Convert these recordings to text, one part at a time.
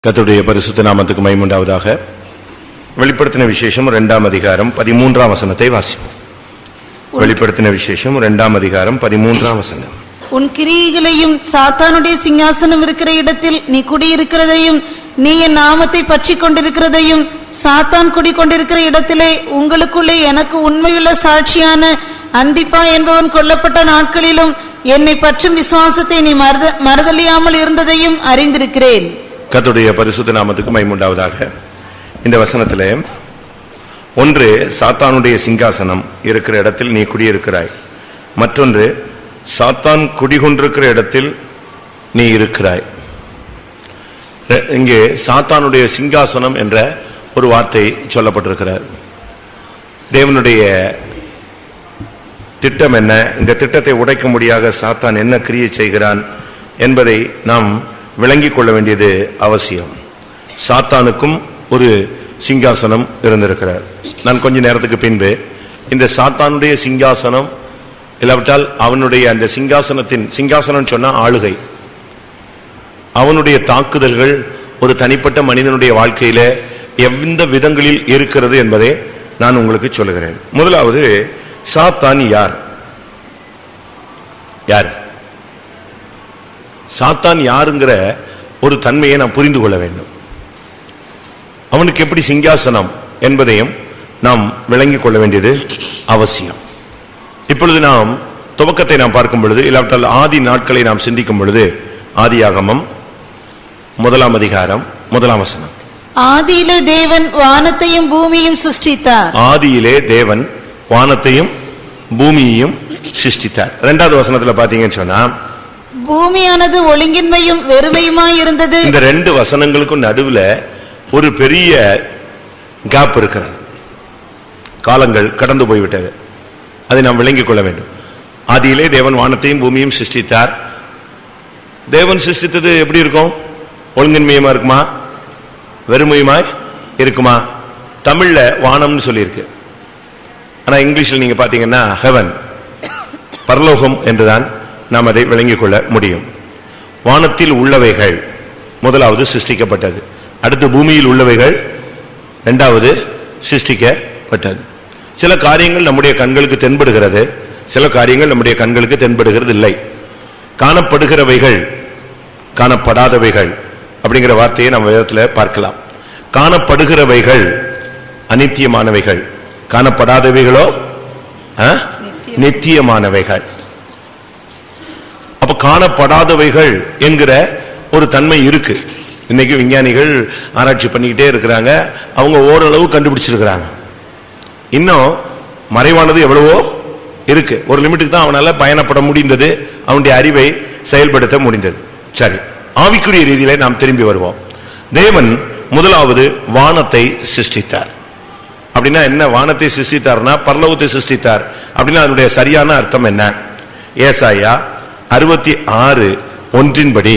கர்த்தருடைய பரிசுத்த நாமத்துக்கு மைமுண்டாவதாக வெளிப்படுத்தின விசேஷம் இரண்டாம் அதிகாரம் பதிமூன்றாம் வசனத்தை வாசிப்போம் வெளிப்படுத்தின விசேஷம் இரண்டாம் அதிகாரம் பதிமூன்றாம் வசனம் உன் கிரியைகளையும் சாத்தானுடைய சிங்காசனம் இருக்கிற இடத்தில் நீ குடியிருக்கிறதையும் நீ என் நாமத்தை பற்றி கொண்டிருக்கிறதையும் சாத்தான் குடிக்கொண்டிருக்கிற இடத்திலே உங்களுக்குள்ளே எனக்கு உண்மையுள்ள சாட்சியான அந்திப்பா என்பவன் கொல்லப்பட்ட நாட்களிலும் என்னை பற்றும் விசுவாசத்தை நீ மறுத மறுதலியாமல் இருந்ததையும் அறிந்திருக்கிறேன் கர்த்தருடைய பரிசுத்த நாமத்துக்கு மைமுண்டாவதாக இந்த வசனத்திலே ஒன்று சாத்தானுடைய சிங்காசனம் இருக்கிற இடத்தில் நீ குடியிருக்கிறாய் மற்றொன்று சாத்தான் குடிகொண்டிருக்கிற இடத்தில் நீ இருக்கிறாய் ரெ- இங்கே சாத்தானுடைய சிங்காசனம் என்ற ஒரு வார்த்தை சொல்லப்பட்டிருக்கிறார் தேவனுடைய திட்டம் என்ன இந்த திட்டத்தை உடைக்க முடியாத சாத்தான் என்ன கிரியை செய்கிறான் என்பதை நாம் விளங்கிக் கொள்ள வேண்டியது அவசியம் சாத்தானுக்கும் ஒரு சிங்காசனம் இருந்திருக்கிறார் நான் கொஞ்ச நேரத்துக்கு பின்பு இந்த சாத்தானுடைய சிங்காசனம் இல்லாவிட்டால் அவனுடைய அந்த சிங்காசனத்தின் சிங்காசனம் சொன்னா ஆளுகை அவனுடைய தாக்குதல்கள் ஒரு தனிப்பட்ட மனிதனுடைய வாழ்க்கையில எந்த விதங்களில் இருக்கிறது என்பதை நான் உங்களுக்கு சொல்லுகிறேன் முதலாவது சாத்தான் யார் யார் சாத்தான் யாருங்கிற ஒரு தன்மையை நாம் புரிந்து கொள்ள வேண்டும் அவனுக்கு எப்படி சிங்காசனம் என்பதையும் நாம் விளங்கிக் கொள்ள வேண்டியது அவசியம் இப்பொழுது நாம் துவக்கத்தை நாம் பார்க்கும் பொழுது இல்லாவிட்டால் ஆதி நாட்களை நாம் சிந்திக்கும் பொழுது ஆதியாகமம் முதலாம் அதிகாரம் முதலாம் வசனம் ஆதியிலே தேவன் வானத்தையும் பூமியையும் சிருஷ்டித்தார் ஆதியிலே தேவன் வானத்தையும் பூமியையும் சிருஷ்டித்தார் இரண்டாவது வசனத்துல பாத்தீங்கன்னு சொன்னா பூமியானது ஒழுங்கின்மையும் வெறுமையுமாய் இருந்தது இந்த ரெண்டு வசனங்களுக்கும் நடுவுல ஒரு பெரிய கேப் இருக்கிறது காலங்கள் கடந்து போய்விட்டது அதை நாம் விளங்கிக் கொள்ள வேண்டும் ஆதியிலே தேவன் வானத்தையும் பூமியையும் சிருஷ்டித்தார் தேவன் சிருஷ்டித்தது எப்படி இருக்கும் ஒழுங்கின்மையுமா இருக்குமா வெறுமையுமாய் இருக்குமா தமிழ்ல வானம்னு சொல்லியிருக்கு ஆனா இங்கிலீஷ்ல நீங்க பாத்தீங்கன்னா ஹெவன் பரலோகம் என்றுதான் நாம் அதை விளங்கிக் கொள்ள முடியும் வானத்தில் உள்ளவைகள் முதலாவது சிருஷ்டிக்கப்பட்டது அடுத்து பூமியில் உள்ளவைகள் இரண்டாவது சிருஷ்டிக்கப்பட்டது சில காரியங்கள் நம்முடைய கண்களுக்கு தென்படுகிறது சில காரியங்கள் நம்முடைய கண்களுக்கு தென்படுகிறது இல்லை காணப்படுகிறவைகள் காணப்படாதவைகள் அப்படிங்கிற வார்த்தையை நம்ம வேதத்துல பார்க்கலாம் காணப்படுகிறவைகள் அனித்தியமானவைகள் காணப்படாதவைகளோ ஆ? நித்தியமானவைகள் அப்ப காணப்படாதவைகள் என்கிற ஒரு தன்மை இருக்கு இன்னைக்கு விஞ்ஞானிகள் ஆராய்ச்சி பண்ணிக்கிட்டே இருக்கிறாங்க அவங்க ஓரளவு கண்டுபிடிச்சிருக்கிறாங்க இன்னும் மறைவானது எவ்வளவோ இருக்கு ஒரு லிமிட்டுக்கு தான் அவனால பயணப்பட முடிந்தது அவனுடைய அறிவை செயல்படுத்த முடிந்தது சரி ஆவிக்குரிய ரீதியிலே நாம் திரும்பி வருவோம் தேவன் முதலாவது வானத்தை சிருஷ்டித்தார் அப்படின்னா என்ன வானத்தை சிருஷ்டித்தார்னா பரலோகத்தை சிருஷ்டித்தார் அப்படின்னா அதனுடைய சரியான அர்த்தம் என்ன ஏசாயா அறுபத்தி ஆறு ஒன்றின்படி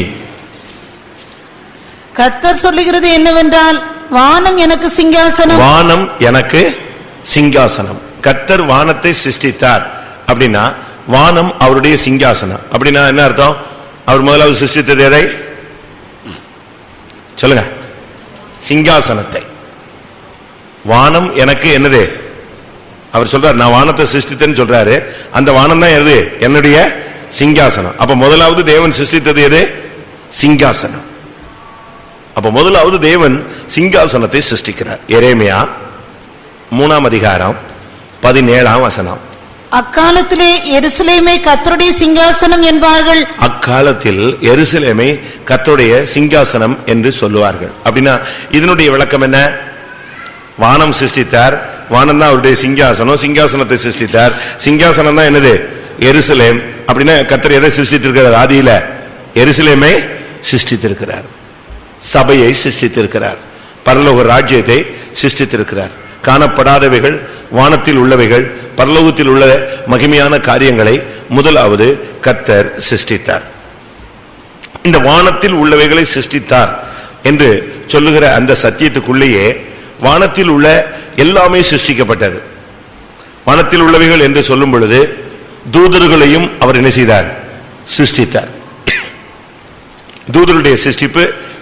கத்தர் சொல்லுகிறது என்னவென்றால் வானம் எனக்கு சிங்காசனம் வானம் எனக்கு சிங்காசனம் கத்தர் வானத்தை சிருஷ்டித்தார் அப்படின்னா வானம் அவருடைய சிங்காசனம் அப்படின்னா என்ன அர்த்தம் அவர் முதலாவது சிருஷ்டித்தது எதை சொல்லுங்க சிங்காசனத்தை வானம் எனக்கு என்னது அவர் சொல்றார் நான் வானத்தை சிருஷ்டித்தேன்னு சொல்றாரு அந்த வானம் தான் எது என்னுடைய சிங்காசனம் அப்ப முதலாவது தேவன் சிருஷ்டித்தது எது சிங்காசனம் அப்ப முதலாவது தேவன் சிங்காசனத்தை சிருஷ்டிக்கிறார் எரேமியா மூணாம் அதிகாரம் பதினேழாம் வசனம் அக்காலத்திலே எருசலேமை கத்தருடைய சிங்காசனம் என்பார்கள் அக்காலத்தில் எருசலேமை கர்த்தருடைய சிங்காசனம் என்று சொல்லுவார்கள் அப்படின்னா இதனுடைய விளக்கம் என்ன வானம் சிருஷ்டித்தார் வானம் தான் அவருடைய சிங்காசனம் சிங்காசனத்தை சிருஷ்டித்தார் சிங்காசனம் தான் என்னது எருசலேம் அப்படின்னா கர்த்தர் எதை சிருஷ்டித்திருக்கிறார் ஆதியில எருசலேமை சிருஷ்டித்திருக்கிறார் சபையை சிருஷ்டித்திருக்கிறார் பரலோக ராஜ்யத்தை சிருஷ்டித்திருக்கிறார் காணப்படாதவைகள் வானத்தில் உள்ளவைகள் பரலோகத்தில் உள்ள மகிமையான காரியங்களை முதலாவது கர்த்தர் சிருஷ்டித்தார் இந்த வானத்தில் உள்ளவைகளை சிருஷ்டித்தார் என்று சொல்லுகிற அந்த சத்தியத்துக்குள்ளேயே வானத்தில் உள்ள எல்லாமே சிருஷ்டிக்கப்பட்டது வானத்தில் உள்ளவைகள் என்று சொல்லும் பொழுது தூதர்களையும் அவர் என்ன செய்தார் சிருஷ்டித்தார் தூதருடைய சிருஷ்டிப்பு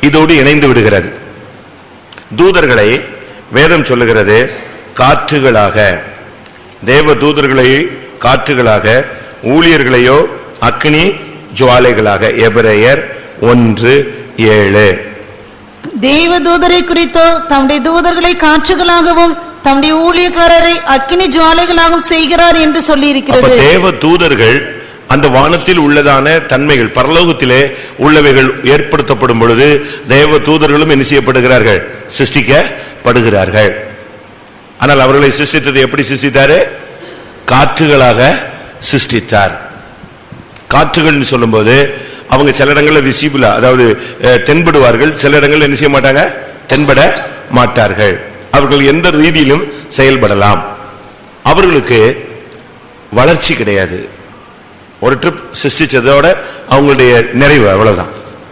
இதோடு இணைந்து விடுகிறது தூதர்களை வேதம் சொல்லுகிறது காற்றுகளாக தேவ தூதர்களை காற்றுகளாக ஊழியர்களையோ அக்னி ஜுவாலைகளாக எபிரேயர் ஒன்று ஏழு தேவதூதரை குறித்தோ தம்முடைய தூதர்களை காற்றுகளாகவும் தம்முடைய ஊழியக்காரரை அக்கினி ஜுவாலைகளாகவும் செய்கிறார் என்று அப்ப சொல்லியிருக்கிறது தேவ தூதர்கள் அந்த வானத்தில் உள்ளதான தன்மைகள் பரலோகத்திலே உள்ளவைகள் ஏற்படுத்தப்படும் பொழுது தேவ தூதர்களும் என்ன செய்யப்படுகிறார்கள் சிருஷ்டிக்கப்படுகிறார்கள் ஆனால் அவர்களை சிருஷ்டித்தது எப்படி சிருஷ்டித்தாரு காற்றுகளாக சிருஷ்டித்தார் காற்றுகள்னு சொல்லும்போது அவங்க சில இடங்கள்ல விசிபிளா அதாவது அஹ், தென்படுவார்கள் சில இடங்கள்ல என்ன செய்ய மாட்டாங்க தென்பட மாட்டார்கள் அவர்கள் எந்த ரீதியிலும் செயல்படலாம் அவர்களுக்கு வளர்ச்சி கிடையாது ஒரு ட்ரிப் சிருஷ்டிச்சதோட அவங்களுடைய நிறைவு அவ்வளவுதான்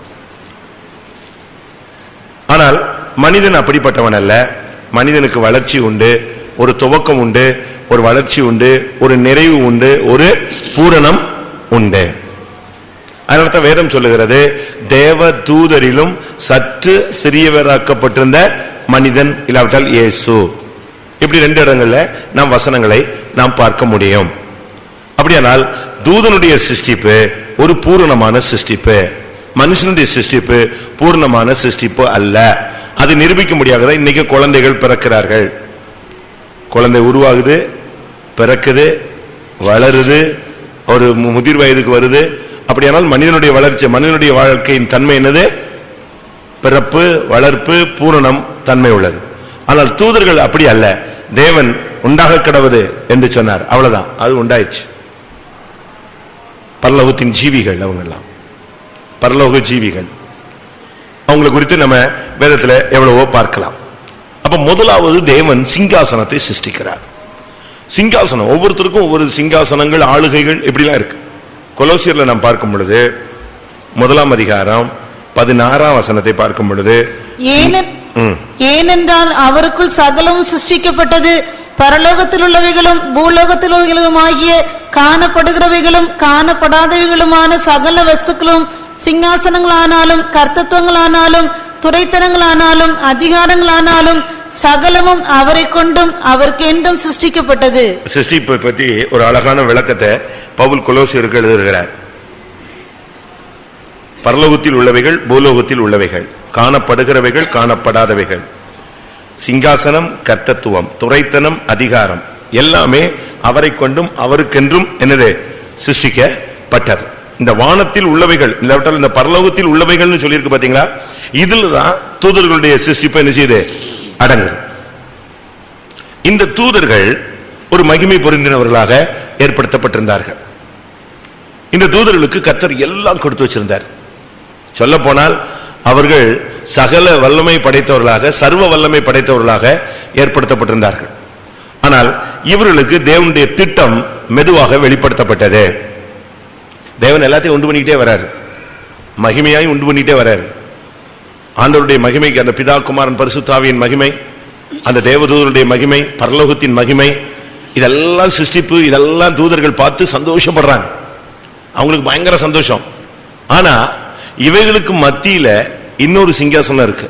ஆனால் மனிதன் அப்படிப்பட்டவன் அல்ல மனிதனுக்கு வளர்ச்சி உண்டு ஒரு துவக்கம் உண்டு ஒரு வளர்ச்சி உண்டு ஒரு நிறைவு உண்டு ஒரு பூரணம் உண்டு அதனால வேதம் சொல்லுகிறது தேவ தூதரிலும் சற்று சிறியவராக்கப்பட்டிருந்த மனிதன் இல்லாவிட்டால் இயேசு இப்படி ரெண்டு இடங்கள்ல நாம் வசனங்களை நாம் பார்க்க முடியும் அப்படியானால் தூதனுடைய சிருஷ்டிப்பு ஒரு பூரணமான சிருஷ்டிப்பு மனுஷனுடைய சிருஷ்டிப்பு பூர்ணமான சிருஷ்டிப்பு அல்ல அது நிரூபிக்க முடியாத இன்னைக்கு குழந்தைகள் பிறக்கிறார்கள் குழந்தை உருவாகுது பிறக்குது வளருது ஒரு மு- முதிர் வயதுக்கு வருது அப்படியானால் மனிதனுடைய வளர்ச்சி மனிதனுடைய வாழ்க்கையின் தன்மை என்னது பிறப்பு வளர்ப்பு பூரணம் தன்மை உள்ளது ஆனால் தூதர்கள் அப்படி அல்ல தேவன் உண்டாக கிடவது என்று சொன்னார் அவ்வளவுதான் அது உண்டாயிடுச்சு பரலோகத்தின் ஜீவிகள் அவங்கெல்லாம் பரலோக ஜீவிகள் அவங்களை குறித்து நம்ம வேதத்துல எவ்வளவோ பார்க்கலாம் அப்ப முதலாவது தேவன் சிங்காசனத்தை சிருஷ்டிக்கிறார் சிங்காசனம் ஒவ்வொருத்தருக்கும் ஒவ்வொரு சிங்காசனங்கள் ஆளுகைகள் இப்படிலாம் இருக்கு கொலோசியர்ல நாம் பார்க்கும் பொழுது முதலாம் அதிகாரம் பதினாறாம் வசனத்தை பார்க்கும் பொழுது ஏனென்- ம். ஏனென்றால் அவருக்குள் சகலமும் சிருஷ்டிக்கப்பட்டது பரலோகத்தில் உள்ளவைகளும் பூலோகத்தில் உள்ளவைகளும் ஆகிய காணப்படுகிறவைகளும் காணப்படாதவைகளுமான சகல வஸ்துக்களும் சிங்காசனங்களானாலும் கர்த்தத்துவங்களானாலும் துரைத்தனங்களானாலும் அதிகாரங்களானாலும் சகலமும் அவரை கொண்டும் அவருக்கு என்றும் சிருஷ்டிக்கப்பட்டது சிருஷ்டிப்பை பத்தி ஒரு அழகான விளக்கத்தை பவுல் கொலோசியருக்கு எழுதுகிறார் பரலோகத்தில் உள்ளவைகள் பூலோகத்தில் உள்ளவைகள் காணப்படுகிறவைகள் காணப்படாதவைகள் சிங்காசனம் கர்த்தத்துவம் துரைத்தனம் அதிகாரம் எல்லாமே அவரை கொண்டும் அவருக்கென்றும் என்னது சிருஷ்டிக்கப்பட்டது இந்த வானத்தில் உள்ளவைகள் இல்லாவிட்டால் இந்த பரலோகத்தில் உள்ளவைகள்னு சொல்லியிருக்கு பாத்தீங்களா இதுல தான் தூதர்களுடைய சிருஷ்டிப்பு என்ன செய்யுது அடங்குது இந்த தூதர்கள் ஒரு மகிமை பொருந்தினவர்களாக ஏற்படுத்தப்பட்டிருந்தார்கள் இந்த தூதர்களுக்கு கத்தர் எல்லாம் கொடுத்து வச்சிருந்தார் சொல்ல போனால் அவர்கள் சகல வல்லமை படைத்தவர்களாக சர்வ வல்லமை படைத்தவர்களாக ஏற்படுத்தப்பட்டிருந்தார்கள் ஆனால் இவர்களுக்கு தேவனுடைய திட்டம் மெதுவாக வெளிப்படுத்தப்பட்டது தேவன் எல்லாத்தையும் உண்டு பண்ணிக்கிட்டே வராரு மகிமையாய் உண்டு பண்ணிக்கிட்டே வராரு ஆண்டவருடைய மகிமைக்கு அந்த பிதா குமாரன் பரிசுத்தாவியின் மகிமை அந்த தேவதூதருடைய மகிமை பரலோகத்தின் மகிமை இதெல்லாம் சிருஷ்டிப்பு இதெல்லாம் தூதர்கள் பார்த்து சந்தோஷப்படுறாங்க அவங்களுக்கு பயங்கர சந்தோஷம் ஆனா இவைகளுக்கு மத்தியில இன்னொரு சிங்காசனம் இருக்கு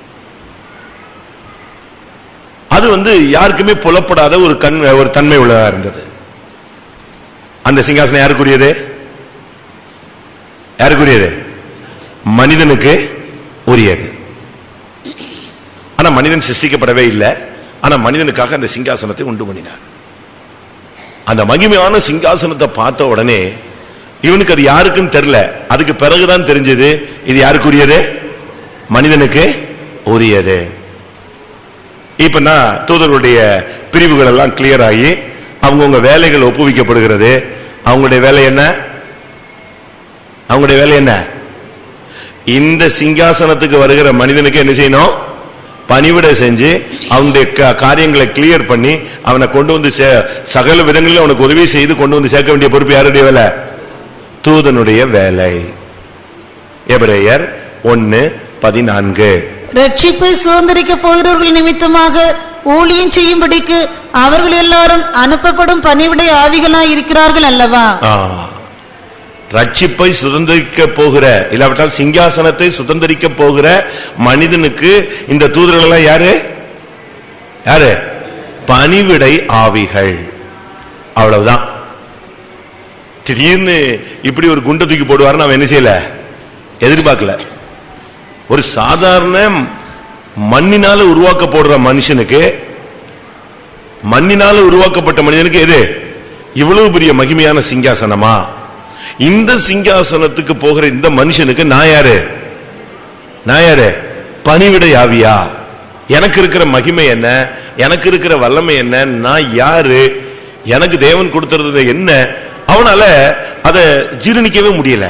அது வந்து யாருக்குமே புலப்படாத ஒரு கண் ஒரு தன்மை உள்ளதா இருந்தது அந்த சிங்காசனம் யாருக்குரியது யாருக்குரியது மனிதனுக்கு உரியது ஆனா மனிதன் சிருஷ்டிக்கப்படவே இல்லை ஆனா மனிதனுக்காக அந்த சிங்காசனத்தை உண்டு பண்ணினார் அந்த மகிமையான சிங்காசனத்தை பார்த்த உடனே இவனுக்கு அது யாருக்குன்னு தெரியல அதுக்கு பிறகுதான் தெரிஞ்சது இது யாருக்குரியது மனிதனுக்கு உரியது இப்ப நான் தூதர்களுடைய பிரிவுகள் எல்லாம் கிளியர் ஆகி அவங்கவுங்க வேலைகள் ஒப்புவிக்கப்படுகிறது அவங்களுடைய வேலை என்ன அவங்களுடைய வேலை என்ன இந்த சிங்காசனத்துக்கு வருகிற மனிதனுக்கு என்ன செய்யணும் பணிவிடை செஞ்சு அவனுடைய க- காரியங்களை கிளியர் பண்ணி அவனை கொண்டு வந்து சே- சகல விதங்களில் அவனுக்கு உதவி செய்து கொண்டு வந்து சேர்க்க வேண்டிய பொறுப்பு யாருடைய வேலை தூதனுடைய வேலை எபிரேயர் ஒன்னு பதினான்கு ரட்சிப்பை சுதந்திரிக்க போகிறவர்கள் நிமித்தமாக ஊழியம் செய்யும்படிக்கு அவர்கள் எல்லாரும் அனுப்பப்படும் பணிவிடை ஆவிகளாய் இருக்கிறார்கள் அல்லவா ஆ. ரட்சிப்பை சுதந்திரிக்க போகிற இல்லாவிட்டால் சிங்காசனத்தை சுதந்திரிக்க போகிற மனிதனுக்கு இந்த தூதர்கள் எல்லாம் யாரு யாரு பணிவிடை ஆவிகள் அவ்வளவுதான் திடீர்னு இப்படி ஒரு குண்டை தூக்கி போடுவாருன்னு அவன் என்ன செய்யல எதிர்பார்க்கல ஒரு சாதாரண மண்ணினால உருவாக்கப்படுற மனுஷனுக்கு மண்ணினால உருவாக்கப்பட்ட மனிதனுக்கு எது இவ்வளவு பெரிய மகிமையான சிங்காசனமா இந்த சிங்காசனத்துக்கு போகிற இந்த மனுஷனுக்கு நான் யாரு நான் யாரு பணிவிடை ஆவியா எனக்கு இருக்கிற மகிமை என்ன எனக்கு இருக்கிற வல்லமை என்ன நான் யாரு எனக்கு தேவன் கொடுத்துறது என்ன அவனால அதை ஜீரணிக்கவே முடியல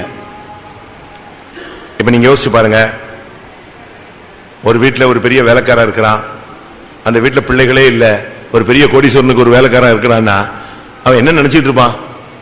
இப்ப நீங்க யோசிச்சு பாருங்க ஒரு வீட்டுல ஒரு பெரிய வேலைக்காரன் இருக்கிறான் அந்த வீட்டுல பிள்ளைகளே இல்ல ஒரு பெரிய கோடீஸ்வரனுக்கு ஒரு வேலைக்காரன் இருக்கிறான்னா அவன் என்ன நினைச்சிட்டு இருப்பான்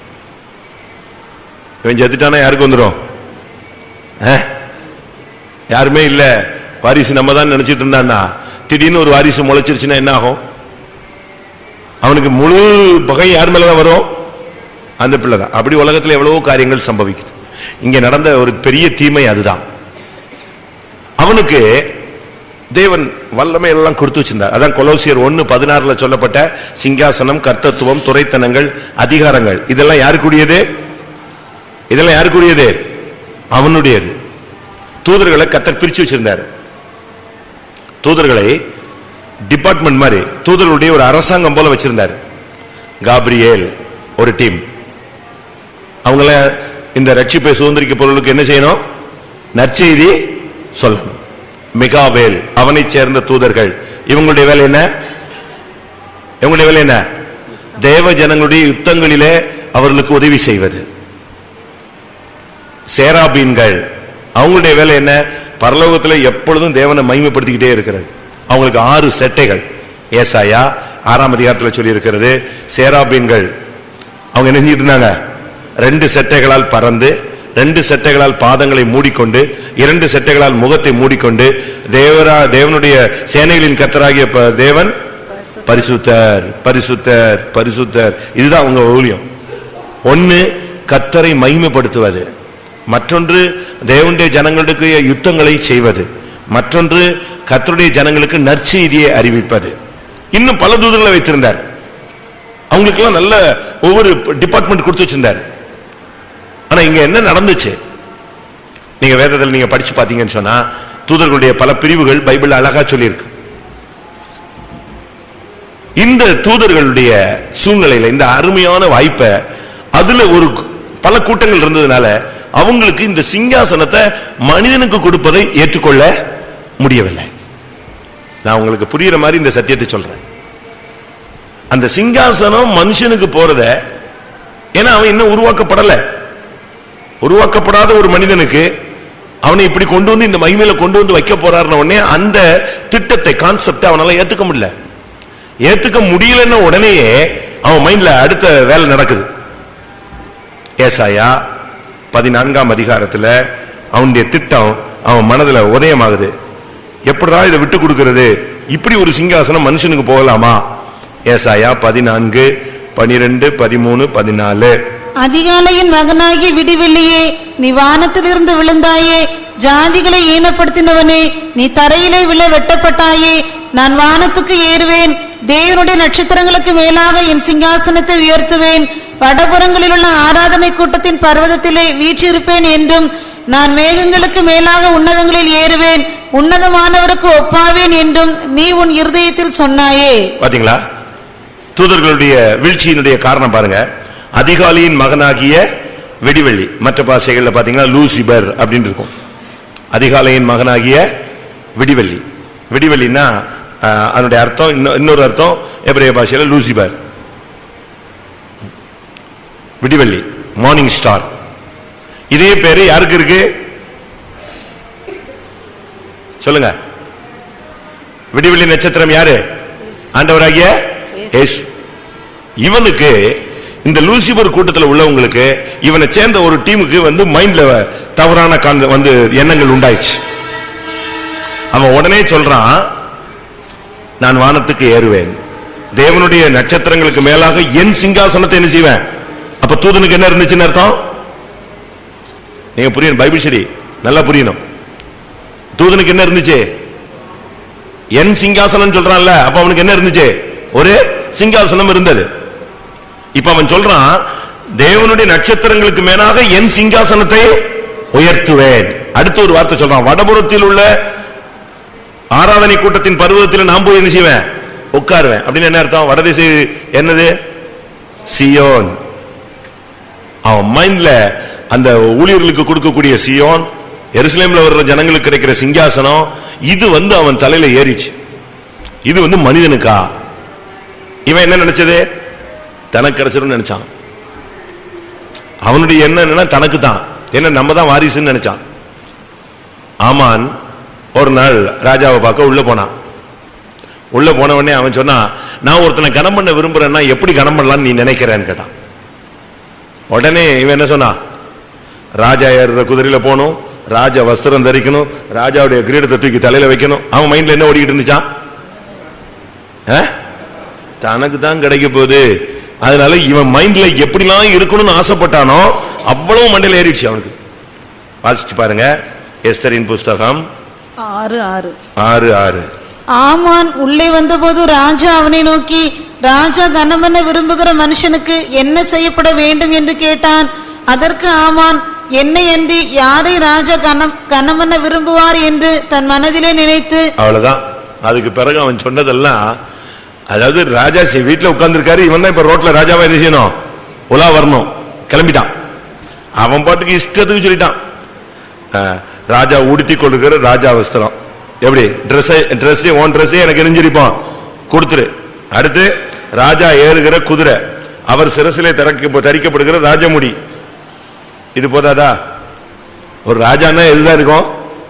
இவன் செத்துட்டானா யாருக்கு வந்துரும் ஆ? யாருமே இல்ல வாரிசு நம்ம தான் நினைச்சிட்டு இருந்தான்னா திடீர்னு ஒரு வாரிசு முளைச்சிருச்சுன்னா என்ன ஆகும் அவனுக்கு முழு பகை யார் மேலதான் வரும் அந்த பிள்ளை தான் அப்படி உலகத்துல எவ்வளவோ காரியங்கள் சம்பவிக்குது இங்க நடந்த ஒரு பெரிய தீமை அதுதான் அவனுக்கு தேவன் வல்லமை எல்லாம் கொடுத்து வச்சிருந்தார் அதான் கொலோசியர் ஒன்னு பதினாறுல சொல்லப்பட்ட சிங்காசனம் கர்த்தத்துவம் துரைத்தனங்கள் அதிகாரங்கள் இதெல்லாம் யாருக்குரியது இதெல்லாம் யாருக்குரியது அவனுடையது தூதர்களை கத்தர் பிரிச்சு வச்சிருந்தார் தூதர்களை டிபார்ட்மெண்ட் மாதிரி தூதர்களுடைய ஒரு அரசாங்கம் போல வச்சிருந்தார் காப்ரியேல் ஒரு டீம் அவங்கள இந்த ரட்சிப்பை சுதந்திரிக்க பொருளுக்கு என்ன செய்யணும் நற்செய்தி சொல்லணும் மிகாவேல் அவனைச் சேர்ந்த தூதர்கள் இவங்களுடைய வேலை என்ன இவங்களுடைய வேலை என்ன தேவ ஜனங்களுடைய யுத்தங்களிலே அவர்களுக்கு உதவி செய்வது சேராபீன்கள் அவங்களுடைய வேலை என்ன பரலோகத்துல எப்பொழுதும் தேவனை மகிமைப்படுத்திக்கிட்டே இருக்கிறது அவங்களுக்கு ஆறு செட்டைகள் ஏசாயா ஆறாம் அதிகாரத்துல சொல்லி இருக்கிறது சேராபீன்கள் அவங்க என்ன செஞ்சிட்டு இருந்தாங்க ரெண்டு செட்டைகளால் பறந்து ரெண்டு செட்டைகளால் பாதங்களை மூடிக்கொண்டு இரண்டு செட்டைகளால் முகத்தை மூடிக்கொண்டு தேவரா தேவனுடைய சேனைகளின் கத்தராகிய ப- தேவன் பரிசுத்தர் பரிசுத்தர் பரிசுத்தர் இதுதான் அவங்க ஊழியம் ஒன்னு கத்தரை மகிமைப்படுத்துவது மற்றொன்று தேவனுடைய ஜனங்களுக்கு யுத்தங்களை செய்வது மற்றொன்று கத்தருடைய ஜனங்களுக்கு நற்செய்தியை அறிவிப்பது இன்னும் பல தூதர்களை வைத்திருந்தார் அவங்களுக்கெல்லாம் நல்ல ஒவ்வொரு டிபார்ட்மெண்ட் கொடுத்து வச்சிருந்தார் ஆனா இங்க என்ன நடந்துச்சு நீங்க வேதத்தில் நீங்க படிச்சு பாத்தீங்கன்னு சொன்னா தூதர்களுடைய பல பிரிவுகள் பைபிள் அழகா சொல்லியிருக்கு இந்த தூதர்களுடைய சூழ்நிலையில இந்த அருமையான வாய்ப்பை அதுல ஒரு பல கூட்டங்கள் இருந்ததுனால அவங்களுக்கு இந்த சிங்காசனத்தை மனிதனுக்கு கொடுப்பதை ஏற்றுக்கொள்ள முடியவில்லை நான் உங்களுக்கு புரியுற மாதிரி இந்த சத்தியத்தை சொல்றேன் அந்த சிங்காசனம் மனுஷனுக்கு போறத ஏன்னா அவன் இன்னும் உருவாக்கப்படல உருவாக்கப்படாத ஒரு மனிதனுக்கு அவனை இப்படி கொண்டு வந்து இந்த மகிமையில கொண்டு வந்து வைக்க போறாருன உடனே அந்த திட்டத்தை கான்செப்டை அவனால ஏத்துக்க முடியல ஏத்துக்க முடியலன்னா உடனேயே அவன் மைண்ட்ல அடுத்த வேலை நடக்குது ஏசாயா பதினான்காம் அதிகாரத்துல அவனுடைய திட்டம் அவன் மனதுல உதயமாகுது எப்படிடா இதை விட்டு கொடுக்கிறது இப்படி ஒரு சிங்காசனம் மனுஷனுக்கு போகலாமா ஏசாயா பதினான்கு பனிரெண்டு பதிமூணு பதினாலு அதிகாலையின் மகனாகிய விடிவெள்ளியே நீ வானத்திலிருந்து விழுந்தாயே ஜாதிகளை ஈனப்படுத்தினவனே நீ தரையிலே விழ வெட்டப்பட்டாயே நான் வானத்துக்கு ஏறுவேன் தேவனுடைய நட்சத்திரங்களுக்கு மேலாக என் சிங்காசனத்தை உயர்த்துவேன் வடபுறங்களில் உள்ள ஆராதனை கூட்டத்தின் பர்வதத்திலே வீற்றிருப்பேன் என்றும் நான் மேகங்களுக்கு மேலாக உன்னதங்களில் ஏறுவேன் உன்னதமானவருக்கு ஒப்பாவேன் என்றும் நீ உன் இருதயத்தில் சொன்னாயே பாத்தீங்களா தூதர்களுடைய வீழ்ச்சியினுடைய காரணம் பாருங்க அதிகாலியின் மகனாகிய வெடிவெள்ளி மற்ற பாஷைகள்ல பாத்தீங்கன்னா லூசிபர் அப்படின்னு இருக்கும் அதிகாலையின் மகனாகிய விடிவெள்ளி விடிவெள்ளின்னா ஆஹ், அதனுடைய அர்த்தம் இன்னொ- இன்னொரு அர்த்தம் எபிரேய பாஷையில லூசிபர் விடிவெள்ளி மார்னிங் ஸ்டார் இதே பேரு யாருக்கு இருக்கு சொல்லுங்க விடிவெள்ளி நட்சத்திரம் யாரு ஆண்டவராகிய இயேசு இவனுக்கு இந்த லூசிபர் கூட்டத்தில் உள்ளவங்களுக்கு இவனை சேர்ந்த ஒரு டீமுக்கு வந்து மைண்ட்ல தவறான காந்த- வந்து எண்ணங்கள் உண்டாயிடுச்சு அவன் உடனே சொல்றான் நான் வானத்துக்கு ஏறுவேன் தேவனுடைய நட்சத்திரங்களுக்கு மேலாக என் சிங்காசனத்தை என்ன செய்வேன் அப்ப தூதனுக்கு என்ன இருந்துச்சுன்னு அர்த்தம் நீங்க புரியணும் பைபிள் சரி நல்லா புரியணும் தூதனுக்கு என்ன இருந்துச்சு என் சிங்காசனம் சொல்றான்ல அப்ப அவனுக்கு என்ன இருந்துச்சு ஒரு சிங்காசனம் இருந்தது இப்ப அவன் சொல்றான் தேவனுடைய நட்சத்திரங்களுக்கு மேலாக என் சிங்காசனத்தை உயர்த்துவேன் அடுத்து ஒரு வார்த்தை சொல்றான் வடபுறத்தில் உள்ள ஆராதனை கூட்டத்தின் பருவத்தில் நான் போய் என்ன செய்வேன் உட்காருவேன் அப்படின்னு என்ன அர்த்தம் வடதிசை என்னது சியோன் அவன் மைண்ட்ல அந்த ஊழியர்களுக்கு கொடுக்கக்கூடிய சியோன் எருசலேம்ல வர்ற ஜனங்களுக்கு கிடைக்கிற சிங்காசனம் இது வந்து அவன் தலையில ஏறிச்சு இது வந்து மனிதனுக்கா இவன் என்ன நினைச்சது தனக்கு கிடைச்சிரும் நினைச்சான் அவனுடைய எண்ணம் என்னன்னா தனக்கு தான் என்ன நம்ம தான் வாரிசுன்னு நினைச்சான் ஆமான் ஒரு நாள் ராஜாவை பார்க்க உள்ள போனான் உள்ள போன உடனே அவன் சொன்னான் நான் ஒருத்தனை கனம் பண்ண விரும்புறேன்னா எப்படி கனம் பண்ணலாம்னு நீ நினைக்கிறேன்னு கேட்டான் உடனே இவன் என்ன சொன்னான் ராஜா ஏறுற குதிரையில போகணும் ராஜா வஸ்திரம் தரிக்கணும் ராஜாவுடைய கிரீடத்தை தூக்கி தலையில வைக்கணும் அவன் மைண்ட்ல என்ன ஓடிக்கிட்டு இருந்துச்சான் ஆ? தனக்கு தான் கிடைக்க போகுது அதனால இவன் மைண்ட்ல எப்படிலாம் இருக்கணும்னு ஆசைப்பட்டானோ அவ்வளவு மண்டையில ஏறிடுச்சு அவனுக்கு வாசிச்சு பாருங்க எஸ்தரின் புஸ்தகம் ஆறு ஆறு ஆறு ஆறு ஆமான் உள்ளே வந்தபோது ராஜா அவனை நோக்கி ராஜா கனமன விரும்புகிற மனுஷனுக்கு என்ன செய்யப்பட வேண்டும் என்று கேட்டான் அதற்கு ஆமான் என்னை அன்றி யாரை ராஜா கனம் கனமன விரும்புவார் என்று தன் மனதிலே நினைத்து அவ்வளவுதான் அதுக்கு பிறகு அவன் சொன்னதெல்லாம் அதாவது ராஜா சி- வீட்டுல உட்கார்ந்திருக்காரு இவன் தான் இப்ப ரோட்ல ராஜாவா என்ன செய்யணும் உலா வரணும் கிளம்பிட்டான் அவன் பாட்டுக்கு இஷ்டத்துக்கு சொல்லிட்டான் அஹ், ராஜா உடுத்தி கொள்ளுகிற ராஜா வஸ்திரம் எப்படி Dress ட்ரெஸ் ஓன் Dress எனக்கு எரிஞ்சிருப்பான் கொடுத்துரு அடுத்து ராஜா ஏறுகிற குதிரை அவர் சிரசிலே தரக்க தரிக்கப்படுகிற ராஜமுடி இது போதாதா ஒரு ராஜான்னா எதுதான் இருக்கும்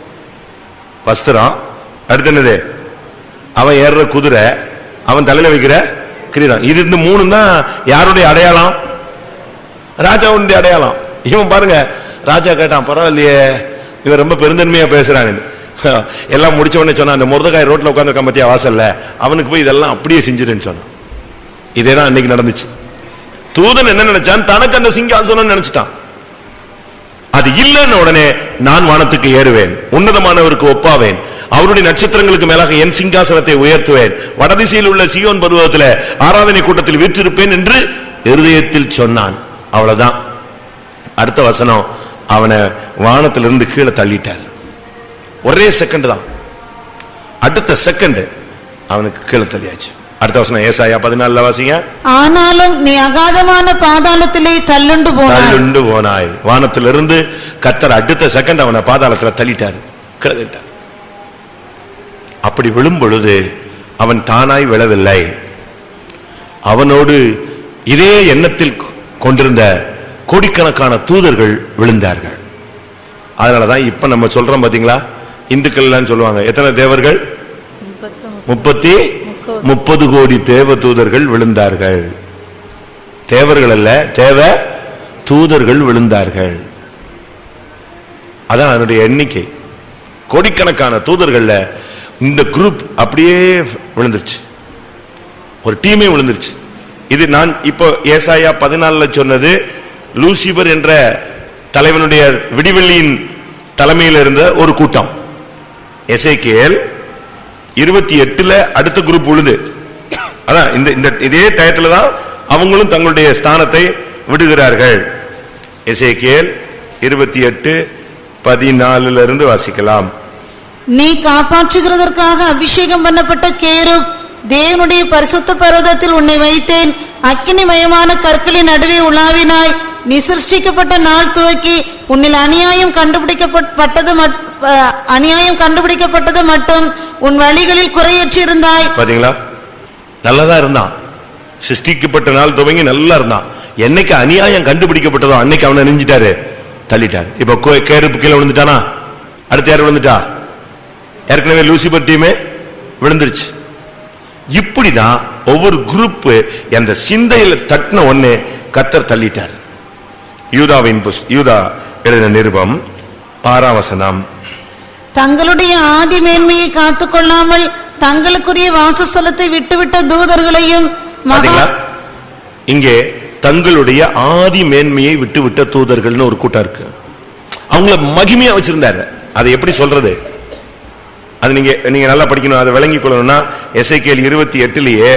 வஸ்திரம் அடுத்து என்னது அவன் ஏறுற குதிரை அவன் தலையில வைக்கிற கிரீடம் இது இந்த மூணு தான் யாருடைய அடையாளம் ராஜாவுடைய அடையாளம் இவன் பாருங்க ராஜா கேட்டான் பரவாயில்லையே இவன் ரொம்ப பெருந்தன்மையா பேசுறான்னு எல்லாம் முடிச்ச உடனே சொன்னான் அந்த முருதகாய் ரோட்ல உட்கார்ந்து பத்தியா வாசல்ல அவனுக்கு போய் இதெல்லாம் அப்படியே செஞ்சிருன்னு சொன்னான் இதேதான் அன்னைக்கு நடந்துச்சு தூதன் என்ன நினைச்சான் தனக்கு அந்த சிங்காசனம் நினைச்சிட்டான் அது இல்லைன்னு உடனே நான் வானத்துக்கு ஏறுவேன் உன்னதமானவருக்கு ஒப்பாவேன் அவருடைய நட்சத்திரங்களுக்கு மேலாக என் சிங்காசனத்தை உயர்த்துவேன் வடதிசையில் உள்ள சியோன் பருவத்தில் ஆராதனை கூட்டத்தில் வீற்றிருப்பேன் என்று இருதயத்தில் சொன்னான் அவ்வளவுதான் அடுத்த வசனம் அவனை வானத்திலிருந்து கீழே தள்ளிட்டார் ஒரே செகண்ட் தான் அடுத்த செகண்ட் அவனுக்கு கீழே தள்ளியாச்சு அடுத்த வசனம் ஏசாயா பதினாலுல வாசிங்க ஆனாலும் நீ அகாதமான பாதாளத்திலே தள்ளுண்டு போனாய் தள்ளுண்டு போனாய் வானத்திலிருந்து கத்தர் அடுத்த செகண்ட் அவனை பாதாளத்துல தள்ளிட்டார் கிடந்துட்டார் அப்படி விழும் பொழுது அவன் தானாய் விழவில்லை அவனோடு இதே எண்ணத்தில் கொண்டிருந்த கோடிக்கணக்கான தூதர்கள் விழுந்தார்கள் அதனாலதான் இப்ப நம்ம சொல்றோம் பாத்தீங்களா இந்துக்கள் சொல்லுவாங்க எத்தனை தேவர்கள் முப்பத்தி முப்பது கோடி தேவ தூதர்கள் விழுந்தார்கள் தேவர்கள் அல்ல தேவ தூதர்கள் விழுந்தார்கள் அதான் அதனுடைய எண்ணிக்கை கோடிக்கணக்கான தூதர்கள்ல இந்த குரூப் அப்படியே விழுந்துருச்சு ஒரு டீமே விழுந்துருச்சு இது நான் இப்போ ஏசாயா பதினாலுல சொன்னது லூசிபர் என்ற தலைவனுடைய விடிவெள்ளியின் தலைமையில் இருந்த ஒரு கூட்டம் எசேக்கியேல் இருபத்தி எட்டுல அடுத்த குரூப் விழுது அதான் இந்த இந்த இதே டயத்துல தான் அவங்களும் தங்களுடைய ஸ்தானத்தை விடுகிறார்கள் எசேக்கியேல் இருபத்தி எட்டு பதினாலுல இருந்து வாசிக்கலாம் நீ காப்பாற்றுகிறதற்காக அபிஷேகம் பண்ணப்பட்ட கேருப் தேவனுடைய பரிசுத்த பர்வதத்தில் உன்னை வைத்தேன் அக்கினிமயமான கற்களின் நடுவே உலாவினாய் நீ சிருஷ்டிக்கப்பட்ட நாள் துவக்கி உன்னில் அநியாயம் கண்டுபிடிக்கப்பட்டது மட்- அஹ், அநியாயம் கண்டுபிடிக்கப்பட்டது மட்டும் உன் வழிகளில் குறையற்றிருந்தாய் பாத்தீங்களா நல்லதா இருந்தான் சிருஷ்டிக்கப்பட்ட நாள் துவங்கி நல்லா இருந்தான் என்னைக்கு அநியாயம் கண்டுபிடிக்கப்பட்டதோ அன்னைக்கு அவனை நெஞ்சிட்டாரு தள்ளிட்டாரு இப்ப கோ- கேருப்பு கீழே விழுந்துட்டானா அடுத்து யார் விழுந்துட்டா ஏற்கனவே லூசிபர் டீமே விழுந்துருச்சு இப்படிதான் ஒவ்வொரு குரூப் அந்த சிந்தையில தட்டின ஒண்ணு கத்தர் தள்ளிட்டார் யூதாவின் புஸ்- யூதா எழுதின நிருபம் ஆறாம் வசனம் தங்களுடைய ஆதி மேன்மையை காத்துக்கொள்ளாமல் தங்களுக்குரிய வாசஸ்தலத்தை விட்டுவிட்ட தூதர்களையும் மகா பாத்தீங்களா இங்கே தங்களுடைய ஆதி மேன்மையை விட்டுவிட்ட தூதர்கள்னு ஒரு கூட்டம் இருக்கு அவங்கள மகிமையா வச்சிருந்தாரு அதை எப்படி சொல்றது அது நீங்க நீங்க நல்லா படிக்கணும் அதை விளங்கிக் கொள்ளணும்னா எஸ்ஐகேல் இருபத்தி எட்டுலயே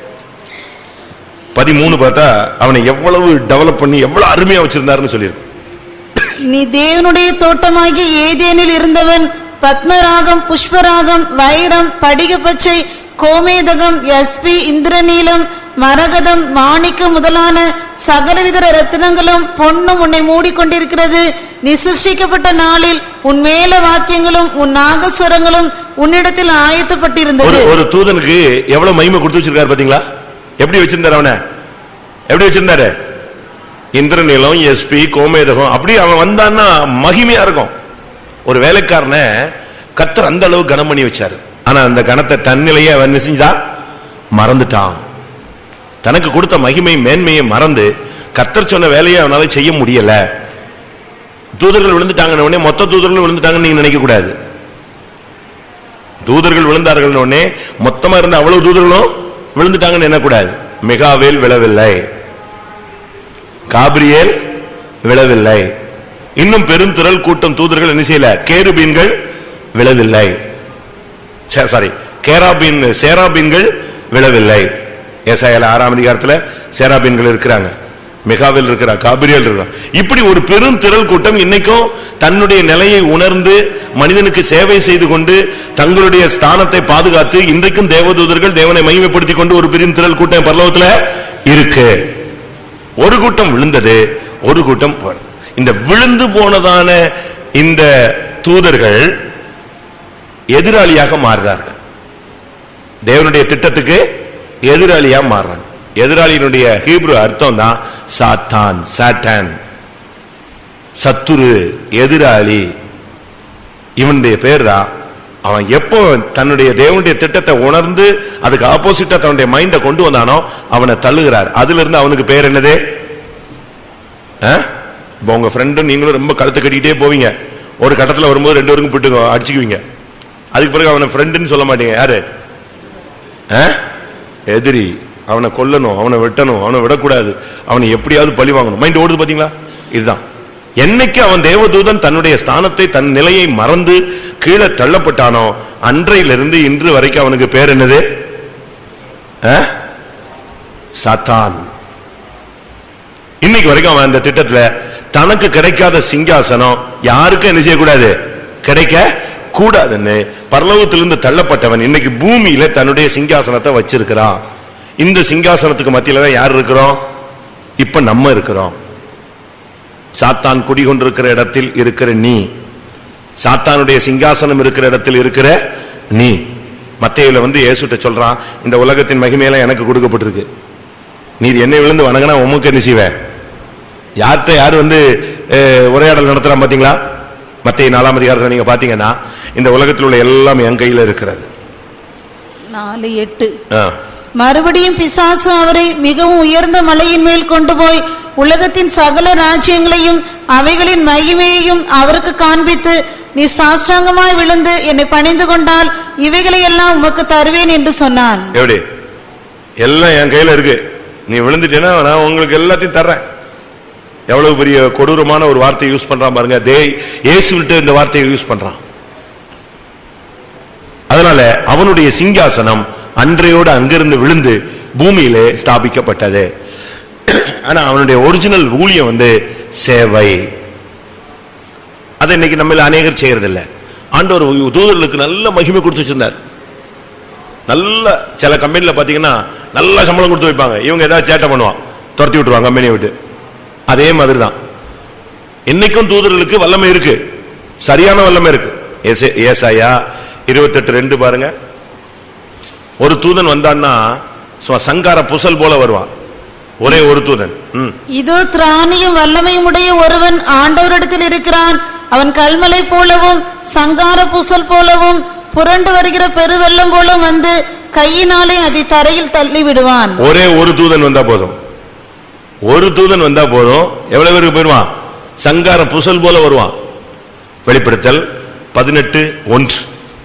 பதிமூணு பார்த்தா அவனை எவ்வளவு டெவலப் பண்ணி எவ்வளவு அருமையா வச்சிருந்தாருன்னு சொல்லியிருக்கு நீ தேவனுடைய தோட்டமாகிய ஏதேனில் இருந்தவன் பத்மராகம் புஷ்பராகம் வைரம் படிக பச்சை கோமேதகம் எஸ்பி இந்திரநீலம் மரகதம் மாணிக்கம் முதலான சகலவித ரத்தினங்களும் பொன்னும் உன்னை மூடிக்கொண்டிருக்கிறது நீ சிருஷ்டிக்கப்பட்ட நாளில் உன் மேல வாத்தியங்களும் உன் நாகஸ்வரங்களும் உன்னிடத்தில் ஒரு ஆயத்தப்பட்டிருந்தது ஒரு தூதனுக்கு எவ்வளவு மகிமை கொடுத்து வச்சிருக்காரு பாத்தீங்களா எப்படி வச்சிருந்தாரு அவனை எப்படி வச்சிருந்தாரு இந்திரநீலம் எஸ்பி கோமேதகம் அப்படி அவன் வந்தான்னா மகிமையா இருக்கும் ஒரு வேலைக்காரனை கத்தர் அந்த அளவு கனம் பண்ணி வச்சாரு ஆனா அந்த கணத்தை தன்னிலையே அவன் என்ன செஞ்சா மறந்துட்டான் தனக்கு கொடுத்த மகிமை மேன்மையை மறந்து கத்தர் சொன்ன வேலையை அவனால செய்ய முடியல தூதர்கள் விழுந்துட்டாங்கன்னு உடனே மொத்த தூதர்கள் விழுந்துட்டாங்கன்னு நீங்க நினைக்க கூடாது தூதர்கள் விழுந்தார்கள் உடனே மொத்தமா இருந்த அவ்வளவு தூதர்களும் விழுந்துட்டாங்கன்னு எண்ணக்கூடாது மிகாவேல் விழவில்லை காபிரியேல் விழவில்லை இன்னும் பெருந்திரள் கூட்டம் தூதர்கள் என்ன செய்யல கேருபீன்கள் விழவில்லை சாரி கேராபீன் சேராபீன்கள் விழவில்லை ஏசாயால ஆறாம் அதிகாரத்துல சேராபீன்கள் இருக்கிறாங்க மிகாவில் இருக்கிறார் காபிரியல் இருக்கிறார் இப்படி ஒரு பெரும் திரள் கூட்டம் இன்னைக்கும் தன்னுடைய நிலையை உணர்ந்து மனிதனுக்கு சேவை செய்து கொண்டு தங்களுடைய ஸ்தானத்தை பாதுகாத்து இன்றைக்கும் தேவதூதர்கள் தேவனை மகிமைப்படுத்திக் கொண்டு ஒரு பெரும் திரள் கூட்டம் பரலோகத்துல இருக்கு ஒரு கூட்டம் விழுந்தது ஒரு கூட்டம் போனது. இந்த விழுந்து போனதான இந்த தூதர்கள் எதிராளியாக மாறுறார்கள் தேவனுடைய திட்டத்துக்கு எதிராளியா மாறுறாங்க எதிராளியினுடைய ஹீப்ரு அர்த்தம் தான் சாத்தான் சாட்டன் சத்துரு எதிராளி இவனுடைய பேர் தான் அவன் எப்போ தன்னுடைய தேவனுடைய திட்டத்தை உணர்ந்து அதுக்கு ஆப்போசிட்டா தன்னுடைய மைண்ட கொண்டு வந்தானோ அவனை தள்ளுகிறார் அதுல இருந்து அவனுக்கு பேர் என்னது ஆ? இப்ப உங்க ஃப்ரெண்டும் நீங்களும் ரொம்ப கழுத்து கட்டிக்கிட்டே போவீங்க ஒரு கட்டத்துல வரும்போது ரெண்டு பேருக்கும் போட்டு அடிச்சுக்குவீங்க அதுக்கு பிறகு அவனை ஃப்ரெண்டுன்னு சொல்ல மாட்டீங்க யாரு ஆ? எதிரி அவனை கொல்லணும் அவனை வெட்டணும் அவனை விடக்கூடாது அவனை எப்படியாவது பழி வாங்கணும் மைண்ட் ஓடுது பாத்தீங்களா இதுதான் என்னைக்கு அவன் தேவதூதன் தன்னுடைய ஸ்தானத்தை தன் நிலையை மறந்து கீழே தள்ளப்பட்டானோ அன்றையிலிருந்து இன்று வரைக்கும் அவனுக்கு பேர் என்னது ஆ? சாத்தான் இன்னைக்கு வரைக்கும் அவன் அந்த திட்டத்துல தனக்கு கிடைக்காத சிங்காசனம் யாருக்கும் என்ன செய்யக்கூடாது கிடைக்க கூடாதுன்னு பரலோகத்திலிருந்து தள்ளப்பட்டவன் இன்னைக்கு பூமியில தன்னுடைய சிங்காசனத்தை வச்சிருக்கிறான் இந்த சிங்காசனத்துக்கு மத்தியில தான் யார் இருக்கிறோம் இப்ப நம்ம இருக்கிறோம் சாத்தான் குடிகொண்டிருக்கிற இடத்தில் இருக்கிற நீ சாத்தானுடைய சிங்காசனம் இருக்கிற இடத்தில் இருக்கிற நீ மத்தேயுல வந்து இயேசுட்ட சொல்றான் இந்த உலகத்தின் மகிமையெல்லாம் எனக்கு கொடுக்கப்பட்டிருக்கு நீர் என்னை விழுந்து வணங்கினா உமக்கு என்ன செய்வேன் யார்கிட்ட யார் வந்து அஹ், உரையாடல் நடத்துறான் பாத்தீங்களா மத்திய நாலாம் அதிகாரத்தை நீங்க பாத்தீங்கன்னா இந்த உலகத்தில் உள்ள எல்லாம் என் கையில இருக்கிறது நாலு எட்டு ஆ. மறுபடியும் பிசாசு அவரை மிகவும் உயர்ந்த மலையின் மேல் கொண்டு போய் உலகத்தின் சகல ராஜ்யங்களையும் அவைகளின் மகிமையையும் அவருக்கு காண்பித்து நீ சாஷ்டாங்கமாய் விழுந்து என்னை பணிந்து கொண்டால் இவைகளை எல்லாம் உமக்கு தருவேன் என்று சொன்னான் எப்படி எல்லாம் என் கையில இருக்கு நீ விழுந்துட்டேன்னா நான் உங்களுக்கு எல்லாத்தையும் தர்றேன் எவ்வளவு பெரிய கொடூரமான ஒரு வார்த்தையை யூஸ் பண்றான் பாருங்க தே இயேசுவிட்டு இந்த வார்த்தையை யூஸ் பண்றான் அதனால அவனுடைய சிங்காசனம் அன்றையோடு அங்கிருந்து விழுந்து பூமியிலே ஸ்தாபிக்கப்பட்டது ஆனா அவனுடைய ஒரிஜினல் ஊழியம் வந்து சேவை அதை இன்னைக்கு நம்ம அநேகர் செய்யறதில்ல ஆண்டவர் தூதர்களுக்கு நல்ல மகிமை கொடுத்து வச்சிருந்தார் நல்ல சில கம்பெனில பாத்தீங்கன்னா நல்ல சம்பளம் கொடுத்து வைப்பாங்க இவங்க ஏதாவது சேட்டை பண்ணுவான் துரத்தி விட்டுருவாங்க கம்பெனியை விட்டு அதே மாதிரி தான் இன்னைக்கும் தூதர்களுக்கு வல்லமை இருக்கு சரியான வல்லமை இருக்கு ஏசே- ஏசாயா இருபத்தெட்டு ரெண்டு பாருங்க ஒரு தூதன் வந்தான்னா சும்மா சங்கார புசல் போல வருவான் ஒரே ஒரு தூதன் ம் இதோ திராணியும் வல்லமையும் உடைய ஒருவன் ஆண்டவரிடத்தில் இருக்கிறான் அவன் கல்மலை போலவும் சங்கார பூசல் போலவும் புரண்டு வருகிற பெருவெள்ளம் போலும் வந்து கையினாலே அதை தரையில் தள்ளி விடுவான் ஒரே ஒரு தூதன் வந்தா போதும் ஒரு தூதன் வந்தா போதும் எவ்வளவு பேருக்கு போயிருவான் சங்கார புசல் போல வருவான் வெளிப்படுத்தல் பதினெட்டு ஒன்று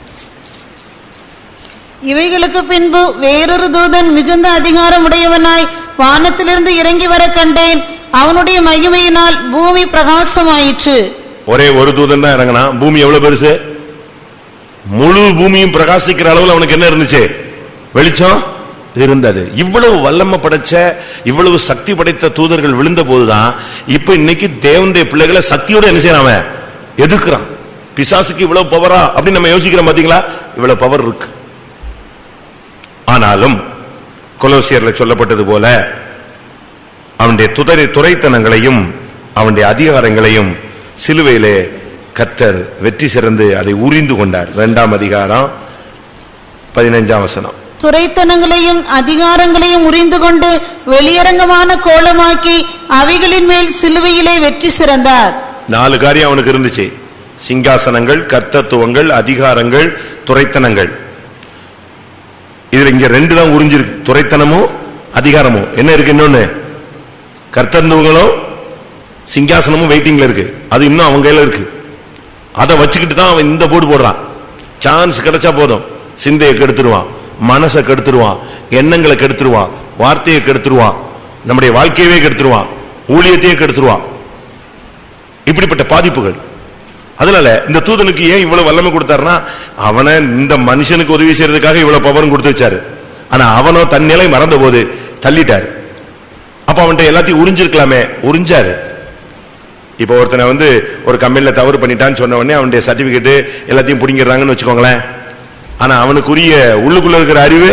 இவைகளுக்கு பின்பு வேறொரு தூதன் மிகுந்த அதிகாரம் உடையவனாய் வானத்திலிருந்து இறங்கி வர கண்டேன் அவனுடைய மகிமையினால் பூமி பிரகாசமாயிற்று ஒரே ஒரு தூதன் தான் இறங்கினா பூமி எவ்வளவு பெருசு முழு பூமியும் பிரகாசிக்கிற அளவுல அவனுக்கு என்ன இருந்துச்சு வெளிச்சம் இருந்தது இவ்வளவு வல்லமை படைச்ச இவ்வளவு சக்தி படைத்த தூதர்கள் விழுந்த போதுதான் இப்ப இன்னைக்கு தேவனுடைய பிள்ளைகளை சக்தியோட என்ன செய்யறான் அவன் எதிர்க்கிறான் பிசாசுக்கு இவ்வளவு பவரா அப்படின்னு நம்ம யோசிக்கிறோம் பாத்தீங்களா இவ்வளவு பவர் இருக்கு ஆனாலும் கொலோசியர்ல சொல்லப்பட்டது போல அவனுடைய துதரை துரைத்தனங்களையும் அவனுடைய அதிகாரங்களையும் சிலுவையிலே கத்தர் வெற்றி சிறந்து அதை உரிந்து கொண்டார் இரண்டாம் அதிகாரம் பதினைஞ்சாம் வசனம் துரைத்தனங்களையும் அதிகாரங்களையும் உரிந்து கொண்டு வெளியரங்கமான கோலமாக்கி அவைகளின் மேல் சிலுவையிலே வெற்றி சிறந்தார் நாலு காரியம் அவனுக்கு இருந்துச்சு சிங்காசனங்கள் கர்த்தத்துவங்கள் அதிகாரங்கள் துரைத்தனங்கள் இதுல இங்க ரெண்டு தான் உறிஞ்சிருக்கு துரைத்தனமும் அதிகாரமும் என்ன இருக்கு இன்னொன்னு கர்த்தத்துவங்களும் சிங்காசனமும் வெயிட்டிங்ல இருக்கு அது இன்னும் அவங்க கையில இருக்கு அதை வச்சுக்கிட்டு தான் அவன் இந்த போர்டு போடுறான் சான்ஸ் கிடைச்சா போதும் சிந்தையை கெடுத்துருவான் மனசை கெடுத்துருவான் எண்ணங்களை கெடுத்துருவான் வார்த்தையை கெடுத்துருவான் நம்முடைய வாழ்க்கையவே கெடுத்துருவான் ஊழியத்தையே கெடுத்துருவான் இப்படிப்பட்ட பாதிப்புகள் அதனால இந்த தூதனுக்கு ஏன் இவ்வளவு வல்லமை கொடுத்தாருன்னா அவனை இந்த மனுஷனுக்கு உதவி செய்யறதுக்காக இவ்வளவு பவரும் கொடுத்து வச்சாரு ஆனா அவனோ தன் நிலை மறந்த போது தள்ளிட்டாரு அப்ப அவன்கிட்ட எல்லாத்தையும் உறிஞ்சிருக்கலாமே உறிஞ்சாரு இப்ப ஒருத்தனை வந்து ஒரு கம்பெனில தவறு பண்ணிட்டான்னு சொன்ன உடனே அவனுடைய சர்டிபிகேட் எல்லாத்தையும் பிடிங்கிறாங்கன்னு வச்சுக்கோங்களேன் ஆனா அவனுக்குரிய உள்ளுக்குள்ள இருக்கிற அறிவு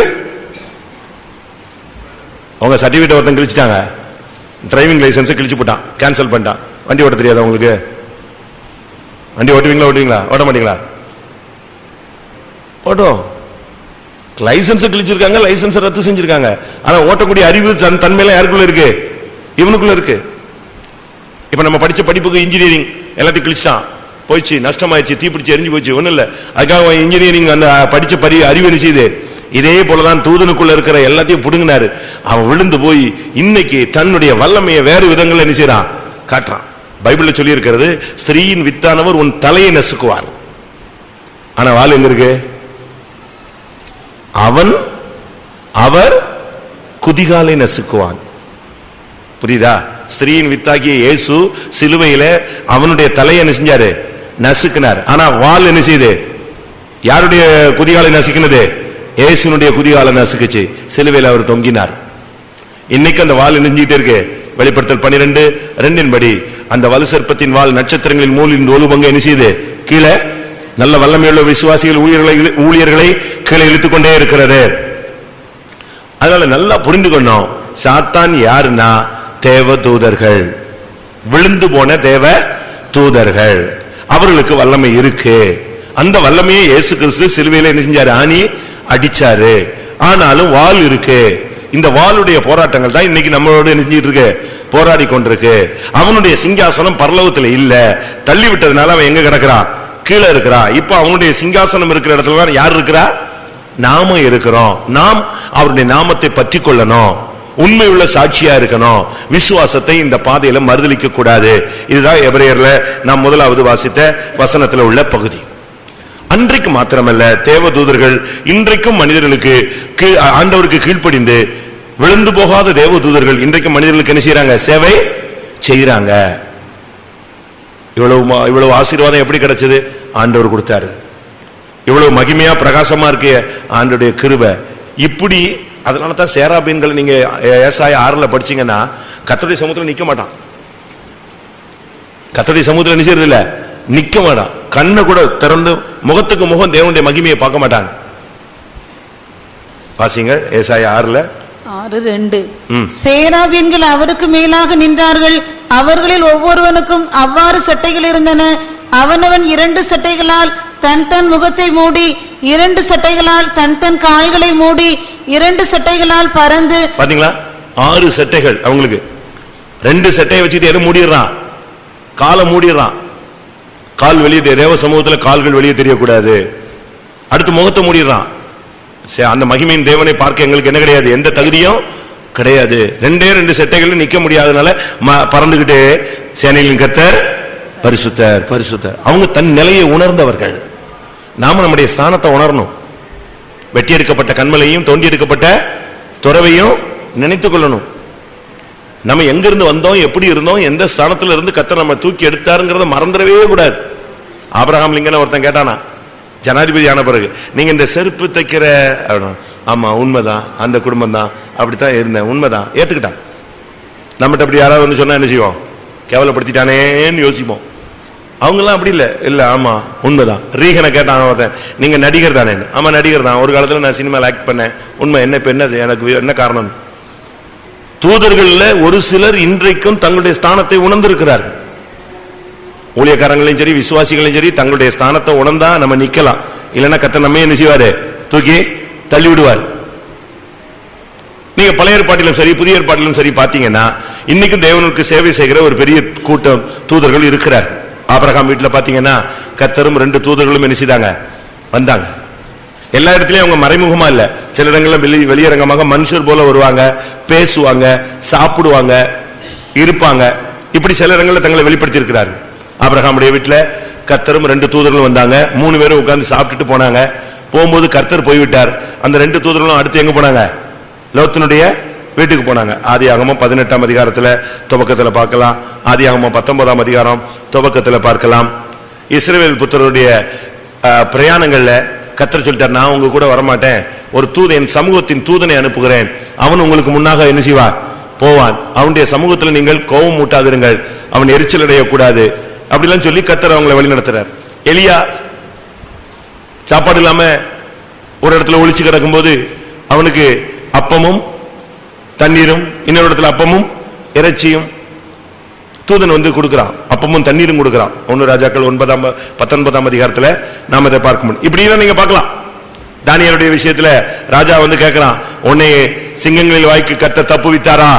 அவங்க சர்டிபிகேட் ஒருத்தன் கிழிச்சிட்டாங்க டிரைவிங் லைசன்ஸ் கிழிச்சு போட்டான் கேன்சல் பண்ணிட்டான் வண்டி ஓட்ட தெரியாதா உங்களுக்கு வண்டி ஓட்டுவீங்களா ஓட்டுவீங்களா ஓட்ட மாட்டீங்களா ஓட்டும் லைசன்ஸ் கிழிச்சிருக்காங்க லைசன்ஸ் ரத்து செஞ்சிருக்காங்க ஆனா ஓட்டக்கூடிய அறிவு தன் தன்மையில யாருக்குள்ள இருக்கு இவனுக்குள்ள இருக்கு இப்ப நம்ம படிச்ச படிப்புக்கு இன்ஜினியரிங் எல்லாத்தையும் கிழிச்சிட்டான் போயிடுச்சு நஷ்டமாயிடுச்சு தீப்பிடிச்சு எரிஞ்சு போச்சு ஒண்ணும் இல்ல அதுக்காக இன்ஜினியரிங் அந்த படிச்ச பரி அறிவு என்ன செய்யுது இதே போலதான் தூதனுக்குள்ள இருக்கிற எல்லாத்தையும் புடுங்கினாரு அவன் விழுந்து போய் இன்னைக்கு தன்னுடைய வல்லமையை வேறு விதங்கள்ல என்ன செய்யறான் காட்டுறான் பைபிள்ல சொல்லி இருக்கிறது ஸ்திரீயின் வித்தானவர் உன் தலையை நசுக்குவார் ஆனா வால் எங்க இருக்கு அவன் அவர் குதிகாலை நசுக்குவான் புரியுதா ஸ்திரீயின் வித்தாகிய இயேசு சிலுவையில அவனுடைய தலையை என்ன செஞ்சாரு நசுக்கினார் ஆனா வால் என்ன செய்யுது யாருடைய குதிகாலை நசுக்கினது இயேசுனுடைய குதிகாலை நசுக்குச்சு சிலுவையில அவர் தொங்கினார் இன்னைக்கு அந்த வால் நெஞ்சிக்கிட்டே இருக்கு வெளிப்படுத்தல் பனிரெண்டு ரெண்டின் படி அந்த வலு சர்ப்பத்தின் வால் நட்சத்திரங்களின் மூலின் ஒரு பங்கு என்ன செய்யுது கீழே நல்ல வல்லமையுள்ள விசுவாசிகள் ஊழியர்களை ஊழியர்களை கீழே இழுத்துக் கொண்டே இருக்கிறது அதனால நல்லா புரிந்து கொண்டோம் சாத்தான் யாருன்னா தேவ தூதர்கள் விழுந்து போன தேவ தூதர்கள் அவர்களுக்கு வல்லமை இருக்கு அந்த வல்லமையை இயேசு கிறிஸ்து சிலுவையில என்ன செஞ்சாரு ஆணி அடிச்சாரு ஆனாலும் வால் இருக்கு இந்த வாளுடைய போராட்டங்கள் தான் இன்னைக்கு நம்மளோட என்ன செஞ்சிட்டு இருக்கு போராடி கொண்டிருக்கு அவனுடைய சிங்காசனம் பரலோகத்துல இல்ல தள்ளி விட்டதுனால அவன் எங்க கிடக்குறான் கீழே இருக்கிறான் இப்ப அவனுடைய சிங்காசனம் இருக்கிற இடத்துல தான் யார் இருக்கிறா நாம இருக்கிறோம் நாம் அவருடைய நாமத்தை பற்றி கொள்ளணும் உண்மை உள்ள சாட்சியா இருக்கணும் விசுவாசத்தை இந்த பாதையில மறுதலிக்க கூடாது இதுதான் எபிரேயர்ல நாம் முதலாவது வாசித்த வசனத்துல உள்ள பகுதி அன்றைக்கு மாத்திரமல்ல தேவதூதர்கள் இன்றைக்கும் மனிதர்களுக்கு கீழ்- ஆண்டவருக்கு கீழ்ப்படிந்து விழுந்து போகாத தேவதூதர்கள் இன்றைக்கும் மனிதர்களுக்கு என்ன செய்யறாங்க சேவை செய்யறாங்க இவ்வளவு மா- இவ்வளவு ஆசீர்வாதம் எப்படி கிடைச்சது ஆண்டவர் கொடுத்தாரு இவ்வளவு மகிமையா பிரகாசமா இருக்கு ஆண்டுடைய கிருபை இப்படி அதனால தான் சேராபீன்கள் நீங்க ஏசாய ஆறுல படிச்சீங்கன்னா கத்தருடைய சமுத்திரம் நிக்க மாட்டான் கத்தருடைய சமுத்திரம் என்ன செய்யறது இல்ல நிக்க மாட்டான் கண்ணை கூட திறந்து முகத்துக்கு முகம் தேவனுடைய மகிமையை பார்க்க மாட்டாங்க வாசிங்க ஏசாய ஆறுல ஆறு ரெண்டு சேராபீன்கள் அவருக்கு மேலாக நின்றார்கள் அவர்களில் ஒவ்வொருவனுக்கும் அவ்வாறு சட்டைகள் இருந்தன அவனவன் இரண்டு சட்டைகளால் தன் தன் முகத்தை மூடி இரண்டு சட்டைகளால் தன் தன் கால்களை மூடி இரண்டு சட்டைகளால் பறந்து பாத்தீங்களா ஆறு சட்டைகள் அவங்களுக்கு ரெண்டு சட்டையை வச்சுட்டு எதை மூடிடுறான் காலை மூடிடுறான் கால் வெளியே தெ- தேவ சமூகத்துல கால்கள் வெளியே தெரியக்கூடாது அடுத்து முகத்தை மூடிடுறான் சரி, அந்த மகிமையின் தேவனை பார்க்க எங்களுக்கு என்ன கிடையாது எந்த தகுதியும் கிடையாது ரெண்டே ரெண்டு சட்டைகள் நிக்க முடியாதனால ம- பறந்துகிட்டே சேனைகளின் கத்தர் பரிசுத்தர் பரிசுத்தர் அவங்க தன் நிலையை உணர்ந்தவர்கள் நாம நம்முடைய ஸ்தானத்தை உணரணும் வெட்டி எடுக்கப்பட்ட கண்மலையும் தோண்டி எடுக்கப்பட்ட துறவையும் நினைத்துக் கொள்ளணும் நம்ம எங்க இருந்து வந்தோம் எப்படி இருந்தோம் எந்த ஸ்தானத்துல இருந்து கத்தர் நம்ம தூக்கி எடுத்தாருங்கிறத மறந்துடவே கூடாது ஆபிரகாம் லிங்கன ஒருத்தன் கேட்டானா ஜனாதிபதி ஆன பிறகு நீங்க இந்த செருப்பு தைக்கிற அப்படின்னா, ஆமா உண்மைதான் அந்த குடும்பம் தான் அப்படித்தான் இருந்தேன் உண்மைதான் ஏத்துக்கிட்டான் நம்மகிட்ட அப்படி யாராவது வந்து சொன்னா என்ன செய்வோம் கேவலப்படுத்திட்டானேன்னு யோசிப்போம் அவங்கெல்லாம் அப்படி இல்ல இல்ல ஆமா உண்மைதான் ரீகனை கேட்டான் ஒருத்தன் நீங்க நடிகர் தானே ஆமா நடிகர் தான் ஒரு காலத்துல நான் சினிமால ஆக்ட் பண்ணேன் உண்மை என்ன இப்ப என்ன எனக்கு என்ன காரணம் தூதர்கள்ல ஒரு சிலர் இன்றைக்கும் தங்களுடைய ஸ்தானத்தை உணர்ந்திருக்கிறார்கள் ஊழியக்காரங்களையும் சரி விசுவாசிகளையும் சரி தங்களுடைய ஸ்தானத்தை உணர்ந்தா நம்ம நிக்கலாம் இல்லைன்னா கத்த நம்ம என்ன செய்வாரு தூக்கி தள்ளி விடுவார் நீங்க பழைய ஏற்பாட்டிலும் சரி புதிய ஏற்பாட்டிலும் சரி பாத்தீங்கன்னா இன்னைக்கும் தேவனுக்கு சேவை செய்கிற ஒரு பெரிய கூட்டம் தூதர்கள் இருக்கிறார் ஆபிரகாம் வீட்டுல பாத்தீங்கன்னா கத்தரும் ரெண்டு தூதர்களும் என்ன செய்தாங்க வந்தாங்க எல்லா இடத்துலயும் அவங்க மறைமுகமா இல்ல சில இடங்கள்ல வெளி வெளியரங்கமாக மனுஷர் போல வருவாங்க பேசுவாங்க சாப்பிடுவாங்க இருப்பாங்க இப்படி சில இடங்கள்ல தங்களை வெளிப்படுத்தி இருக்கிறாரு ஆபிரகாமுடைய வீட்டுல கத்தரும் ரெண்டு தூதர்களும் வந்தாங்க மூணு பேரும் உட்கார்ந்து சாப்பிட்டுட்டு போனாங்க போகும்போது கர்த்தர் போய்விட்டார் அந்த ரெண்டு தூதர்களும் அடுத்து எங்க போனாங்க லோத்தினுடைய வீட்டுக்கு போனாங்க ஆதி ஆகமம் பதினெட்டாம் அதிகாரத்துல துவக்கத்துல பார்க்கலாம் ஆதி ஆகமம் பத்தொன்பதாம் அதிகாரம் துவக்கத்துல பார்க்கலாம் இஸ்ரவேல் புத்தருடைய அஹ், பிரயாணங்கள்ல கத்தர் சொல்லிட்டார் நான் உங்க கூட வரமாட்டேன் ஒரு தூதன் என் சமூகத்தின் தூதனை அனுப்புகிறேன் அவன் உங்களுக்கு முன்னாக என்ன செய்வான் போவான் அவனுடைய சமூகத்தில் நீங்கள் கோபம் மூட்டாதிருங்கள் அவன் எரிச்சல் அடையக்கூடாது அப்படிலாம் சொல்லி கத்தர் அவங்களை வழி நடத்துறார் எலியா சாப்பாடு இல்லாம ஒரு இடத்துல ஒளிச்சு கிடக்கும்போது அவனுக்கு அப்பமும் தண்ணீரும் இன்னொரு இடத்துல அப்பமும் இறைச்சியும் தூதன் வந்து கொடுக்கிறான் அப்பமும் தண்ணீரும் கொடுக்கிறான் ஒன்னு ராஜாக்கள் ஒன்பதாம் பத்தொன்பதாம் அதிகாரத்துல நாம இதை பார்க்க முடியும் இப்படிதான் நீங்க பார்க்கலாம் தானியலுடைய விஷயத்துல ராஜா வந்து கேட்கிறான் உன்னை சிங்கங்களில் வாய்க்கு கத்த தப்பு வித்தாரா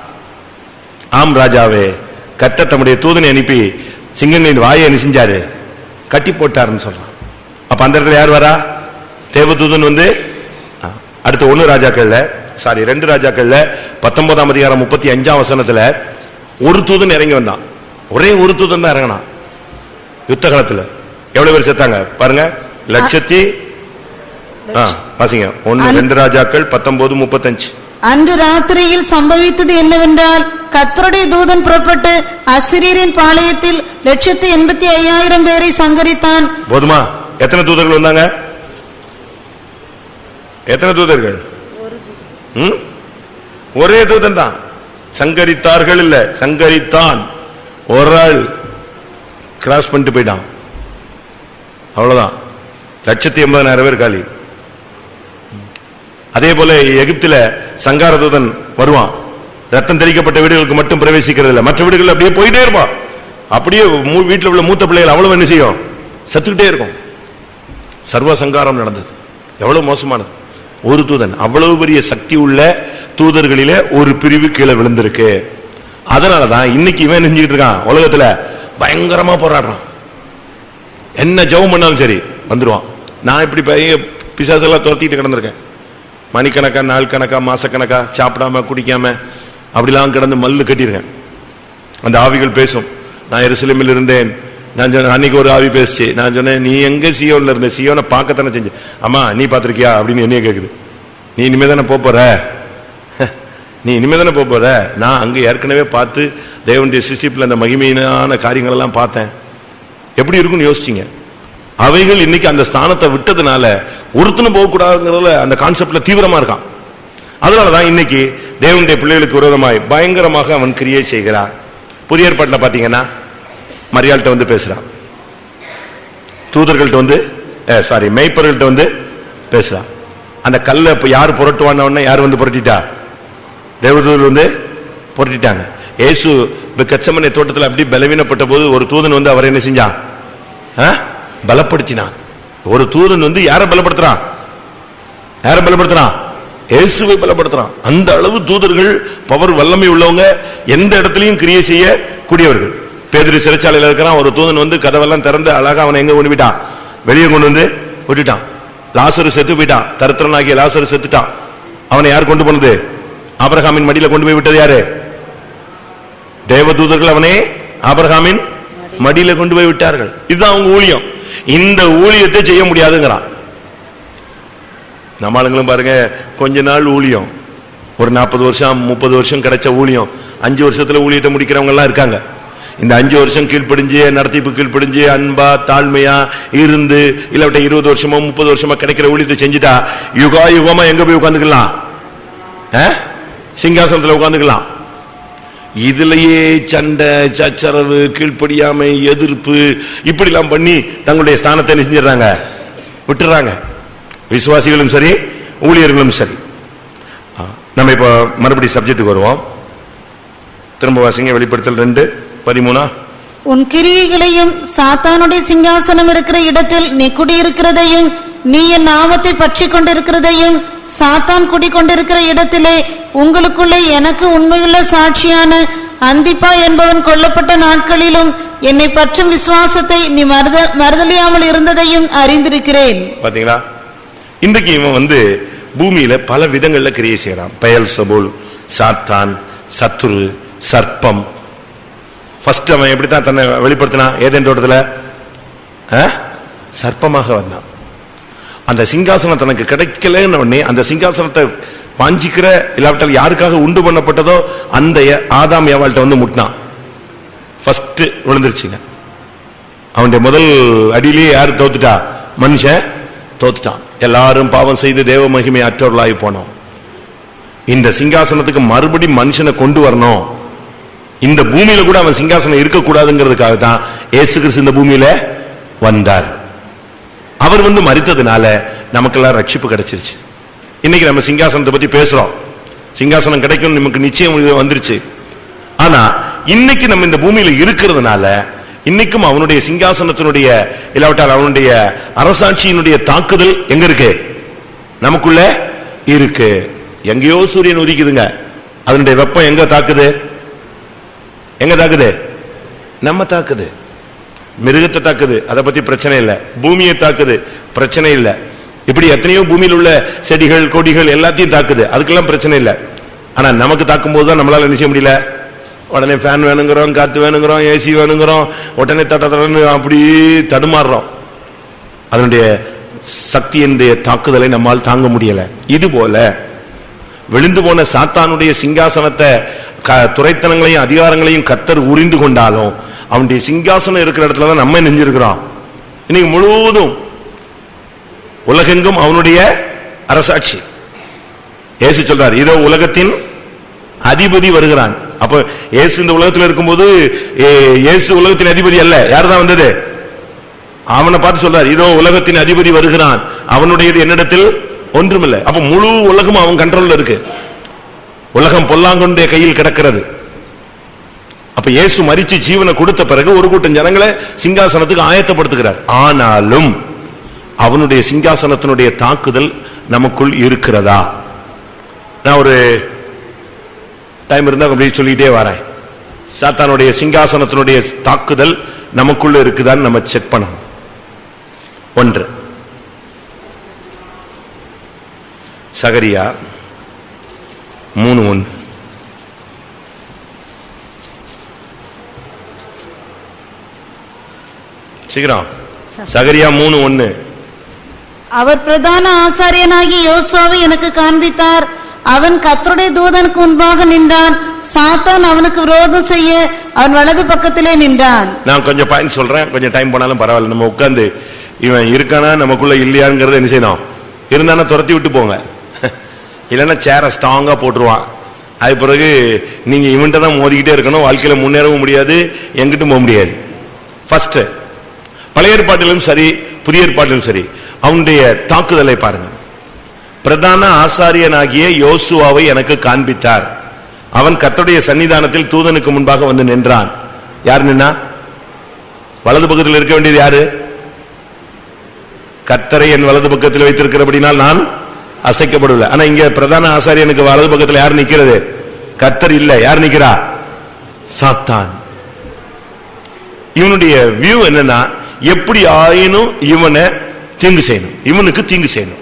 ஆம் ராஜாவே கத்த தம்முடைய தூதனை அனுப்பி சிங்கங்களின் வாயை என்ன செஞ்சாரு கட்டி போட்டாருன்னு சொல்றான் அப்ப அந்த இடத்துல யார் வரா தேவதூதன் வந்து ஆ, அடுத்து ஒன்னு ராஜாக்கள்ல சாரி ரெண்டு ராஜாக்கள்ல பத்தொன்பதாம் அதிகாரம் முப்பத்தி அஞ்சாம் வசனத்துல ஒரு தூதன் இறங்கி வந்தான் ஒரே ஒரு தூதன் தான் இறங்கினான் யுத்த காலத்துல எவ்வளவு பேர் செத்தாங்க பாருங்க லட்சத்தி ஆ, வாசிங்க ஒன்னு ரெண்டு ராஜாக்கள் பத்தொன்பது முப்பத்தஞ்சு அன்று ராத்திரியில் சம்பவித்தது என்னவென்றால் கர்த்தருடைய தூதன் புறப்பட்டு அசிரியரின் பாளையத்தில் லட்சத்து எண்பத்தி ஐயாயிரம் பேரை சங்கரித்தான் போதுமா எத்தனை தூதர்கள் வந்தாங்க எத்தனை தூதர்கள் ம்? ஒரே தூதன் தான் சங்கரித்தார்கள் இல்ல சங்கரித்தான் ஒரு ஆள் கிராஸ் பண்ணிட்டு போயிட்டான் அவ்வளவுதான் லட்சத்தி எண்பதாயிரம் பேர் காலி அதே போல எகிப்துல சங்கார தூதன் வருவான் ரத்தம் தெளிக்கப்பட்ட வீடுகளுக்கு மட்டும் பிரவேசிக்கிறது இல்ல மற்ற வீடுகள் அப்படியே போயிட்டே இருப்பான் அப்படியே மூ- வீட்டுல உள்ள மூத்த பிள்ளைகள் அவ்வளவு என்ன செய்யும் செத்துக்கிட்டே இருக்கும் சர்வ சங்காரம் நடந்தது எவ்வளவு மோசமானது ஒரு தூதன் அவ்வளவு பெரிய சக்தி உள்ள தூதர்களிலே ஒரு பிரிவு கீழே விழுந்திருக்கு அதனாலதான் இன்னைக்கு இவன் நெஞ்சுக்கிட்டு இருக்கான் உலகத்துல பயங்கரமா போராடுறான் என்ன ஜெபம் பண்ணாலும் சரி வந்துருவான் நான் இப்படி பைய பிசாசெல்லாம் துரத்திட்டு கிடந்திருக்கேன் மணிக்கணக்கா நாள் கணக்கா மாசக்கணக்கா சாப்பிடாம குடிக்காம அப்படிலாம் கிடந்து மல்லு கட்டியிருக்கேன் அந்த ஆவிகள் பேசும் நான் எருசலேமில் இருந்தேன் நான் சொன்னேன் அன்னைக்கு ஒரு ஆவி பேசுச்சு நான் சொன்னேன் நீ எங்க சியோன்ல இருந்த சியோனை பார்க்கத்தானே செஞ்சு அம்மா நீ பார்த்திருக்கியா அப்படின்னு என்னைய கேக்குது நீ இனிமே தானே போற நீ இனிமே தானே போற நான் அங்க ஏற்கனவே பார்த்து தேவனுடைய சிஸ்டிப்ல அந்த மகிமையான காரியங்கள் எல்லாம் பார்த்தேன் எப்படி இருக்கும்னு யோசிச்சீங்க அவைகள் இன்னைக்கு அந்த ஸ்தானத்தை விட்டதுனால ஒருத்தனும் போகக்கூடாதுங்கிறதுல அந்த கான்செப்ட்ல தீவிரமா இருக்கான் அதனாலதான் இன்னைக்கு தேவனுடைய பிள்ளைகளுக்கு விரோதமாய் பயங்கரமாக அவன் கிரியை செய்கிறான் புதிய ஏற்பாட்டில் பாத்தீங்கன்னா மரியாள்கிட்ட வந்து பேசுறான் தூதர்கள்ட்ட வந்து சாரி மெய்ப்பர்கள்ட்ட வந்து பேசுறான் அந்த கல்லை இப்ப யார் புரட்டுவான உடனே யார் வந்து புரட்டிட்டா தேவதூதர் வந்து புரட்டிட்டாங்க இயேசு இப்ப கச்சமனை தோட்டத்தில் அப்படி பலவீனப்பட்ட போது ஒரு தூதன் வந்து அவர் என்ன செஞ்சான் ஆ? பலப்படுத்தினான் ஒரு தூதன் வந்து யாரை பலப்படுத்துறான் யாரை பலப்படுத்துறான் இயேசுவை பலப்படுத்துறான் அந்த அளவு தூதர்கள் பவர் வல்லமை உள்ளவங்க எந்த இடத்துலயும் கிரியை செய்ய கூடியவர்கள் பேதிரி சிறைச்சாலையில் இருக்கிறான் ஒரு தூதன் வந்து கதவெல்லாம் திறந்து அழகா அவனை எங்க கொண்டு போயிட்டான் வெளியே கொண்டு வந்து விட்டுட்டான் லாசரு செத்து போயிட்டான் தரித்திரனாகிய லாசரு செத்துட்டான் அவனை யார் கொண்டு போனது ஆபிரகாமின் மடியில கொண்டு போய் விட்டது யாரு தேவதூதர்கள் அவனே ஆபிரகாமின் மடியில கொண்டு போய் விட்டார்கள் இதுதான் அவங்க ஊழியம் இந்த ஊழியத்தை செய்ய முடியாதுங்கிறான் நம்ம ஆளுங்களும் பாருங்க கொஞ்ச நாள் ஊழியம் ஒரு நாற்பது வருஷம் முப்பது வருஷம் கிடைச்ச ஊழியம் அஞ்சு வருஷத்துல ஊழியத்தை முடிக்கிறவங்க எல்லாம் இருக்காங்க இந்த அஞ்சு வருஷம் கீழ்ப்படிஞ்சு நடத்திப்பு கீழ்ப்படிஞ்சு அன்பா தாழ்மையா இருந்து இல்லாவிட்ட இருபது வருஷமோ முப்பது வருஷமா கிடைக்கிற ஊழியத்தை செஞ்சுட்டா யுகா யுகமா எங்க போய் உட்காந்துக்கலாம் சிங்காசனத்துல உட்காந்துக்கலாம் இதுலயே சண்டை சச்சரவு கீழ்ப்படியாமை எதிர்ப்பு இப்படி எல்லாம் பண்ணி தங்களுடைய ஸ்தானத்தை என்ன செஞ்சிடறாங்க விட்டுறாங்க விசுவாசிகளும் சரி ஊழியர்களும் சரி ஆ, நம்ம இப்போ மறுபடியும் சப்ஜெக்ட்டுக்கு வருவோம் திரும்ப வாசிங்க வெளிப்படுத்தல் ரெண்டு பதிமூணா உன் கிரியைகளையும் சாத்தானுடைய சிங்காசனம் இருக்கிற இடத்தில் நீ குடியிருக்கிறதையும் நீ என் நாமத்தை பற்றி கொண்டிருக்கிறதையும் சாத்தான் குடிக்கொண்டிருக்கிற இடத்திலே உங்களுக்குள்ளே எனக்கு உண்மையுள்ள சாட்சியான அந்திப்பா என்பவன் கொல்லப்பட்ட நாட்களிலும் என்னை பற்றும் விசுவாசத்தை நீ மறுத மறுதலியாமல் இருந்ததையும் அறிந்திருக்கிறேன் பாத்தீங்களா இன்றைக்கு இவன் வந்து பூமியில பல விதங்கள்ல கிரியை செய்யறான் பயல் சபோல் சாத்தான் சத்துரு சர்ப்பம் ஃபர்ஸ்ட் அவன் எப்படித்தான் தன்னை வெளிப்படுத்தினான் ஏதேன் தோட்டத்துல ஆ? சர்ப்பமாக வந்தான் அந்த சிங்காசனம் தனக்கு கிடைக்கலன்னு உடனே அந்த சிங்காசனத்தை வாஞ்சிக்கிற இல்லாவிட்டால் யாருக்காக உண்டு பண்ணப்பட்டதோ அந்த ஏ- ஆதாம் ஏவாள்கிட்ட வந்து முட்டினான் ஃபர்ஸ்ட் விழுந்துருச்சுங்க அவனுடைய முதல் அடியிலேயே யாரு தோத்துட்டா மனுஷன் தோத்துட்டான் எல்லாரும் பாவம் செய்து தேவ மகிமை அற்றவர்களாகி போனோம் இந்த சிங்காசனத்துக்கு மறுபடி மனுஷனை கொண்டு வரணும் இந்த பூமியில கூட அவன் சிங்காசனம் இருக்கக்கூடாதுங்கிறதுக்காக தான் இயேசு கிறிஸ்து இந்த பூமியில வந்தார் அவர் வந்து மரித்ததுனால நமக்கெல்லாம் ரட்சிப்பு கிடைச்சிருச்சு இன்னைக்கு நம்ம சிங்காசனத்தை பத்தி பேசுறோம் சிங்காசனம் கிடைக்கும் நமக்கு நிச்சயம் இது வந்துருச்சு ஆனா இன்னைக்கு நம்ம இந்த பூமியில இருக்கிறதுனால இன்னைக்கும் அவனுடைய சிங்காசனத்தினுடைய இல்லாவிட்டால் அவனுடைய அரசாட்சியினுடைய தாக்குதல் எங்க இருக்கு நமக்குள்ள இருக்கு எங்கேயோ சூரியன் உதிக்குதுங்க அதனுடைய வெப்பம் எங்க தாக்குது எங்க தாக்குது நம்ம தாக்குது மிருகத்தை தாக்குது அதை பத்தி பிரச்சனை இல்ல பூமியை தாக்குது பிரச்சனை இல்ல இப்படி எத்தனையோ பூமியில் உள்ள செடிகள் கொடிகள் எல்லாத்தையும் தாக்குது அதுக்கெல்லாம் பிரச்சனை இல்ல ஆனா நமக்கு தாக்கும் போது தான் நம்மளால என்ன செய்ய முடியல உடனே ஃபேன் வேணுங்கிறோம் காத்து வேணுங்கிறோம் ஏசி வேணுங்கிறோம் உடனே தட்ட தடன்னு அப்படி தடுமாறுறோம் அதனுடைய சக்தியினுடைய தாக்குதலை நம்மால் தாங்க முடியல இது போல விழுந்து போன சாத்தானுடைய சிங்காசனத்தை க- துரைத்தனங்களையும் அதிகாரங்களையும் கத்தர் உரிந்து கொண்டாலும் அவனுடைய சிங்காசனம் இருக்கிற இடத்துல தான் நம்ம நெஞ்சிருக்கிறோம் இன்னைக்கு முழுவதும் உலகெங்கும் அவனுடைய அரசாட்சி இயேசு சொல்றார் இதோ உலகத்தின் அதிபதி வருகிறான் அப்ப இயேசு இந்த உலகத்தில் இருக்கும்போது ஏ- இயேசு உலகத்தின் அதிபதி அல்ல யார் தான் வந்தது அவனை பார்த்து சொல்றார் இதோ உலகத்தின் அதிபதி வருகிறான் அவனுடையது என்னிடத்தில் ஒன்றுமில்லை அப்ப முழு உலகம் அவன் கண்ட்ரோல்ல இருக்கு உலகம் பொல்லாங்கொண்டே கையில் கிடக்கிறது அப்ப இயேசு மரிச்சு ஜீவனை கொடுத்த பிறகு ஒரு கூட்டம் ஜனங்களை சிங்காசனத்துக்கு ஆயத்தப்படுத்துகிறார் ஆனாலும் அவனுடைய சிங்காசனத்தினுடைய தாக்குதல் நமக்குள் இருக்கிறதா நான் ஒரு டைம் இருந்தா அப்படியே சொல்லிட்டே வரேன் சாத்தானுடைய சிங்காசனத்தினுடைய தாக்குதல் நமக்குள்ள இருக்குதான்னு நம்ம செக் பண்ணணும் ஒன்று சகரியா மூணு ஒன்று சீக்கிரம் சகரியா மூணு ஒண்ணு அவர் பிரதான ஆசாரியனாகி யோசுவாவை எனக்கு காண்பித்தார் அவன் கர்த்தருடைய தூதனுக்கு முன்பாக நின்றான் சாத்தான் அவனுக்கு விரோதம் செய்ய அவன் வலது பக்கத்திலே நின்றான் நான் கொஞ்சம் பாயிண்ட் சொல்றேன் கொஞ்சம் டைம் போனாலும் பரவாயில்ல நம்ம உட்கார்ந்து இவன் இருக்கானா நமக்குள்ள இல்லையாங்கிறத என்ன செய்யணும் இருந்தானா துரத்தி விட்டு போங்க இல்லைன்னா சேரை ஸ்ட்ராங்கா போட்டுருவான் அது பிறகு நீங்க இவன்ட்ட தான் மோதிக்கிட்டே இருக்கணும் வாழ்க்கையில முன்னேறவும் முடியாது எங்கிட்டும் போக முடியாது ஃபர்ஸ்ட் பழைய ஏற்பாட்டிலும் சரி புதிய ஏற்பாட்டிலும் சரி அவனுடைய தாக்குதலை பாருங்க பிரதான ஆசாரியனாகிய யோசுவாவை எனக்கு காண்பித்தார் அவன் கர்த்தருடைய சன்னிதானத்தில் தூதனுக்கு முன்பாக வந்து நின்றான் யார் நின்னா வலது பக்கத்தில் இருக்க வேண்டியது யாரு கத்தரை என் வலது பக்கத்தில் வைத்திருக்கிறபடினால் நான் அசைக்கப்படவில்லை ஆனா இங்க பிரதான ஆசாரியனுக்கு வலது பக்கத்தில் யார் நிக்கிறது கத்தர் இல்ல யார் நிக்கிறா சாத்தான் இவனுடைய வியூ என்னன்னா எப்படி ஆயினும் இவனை தீங்கு செய்யணும் இவனுக்கு தீங்கு செய்யணும்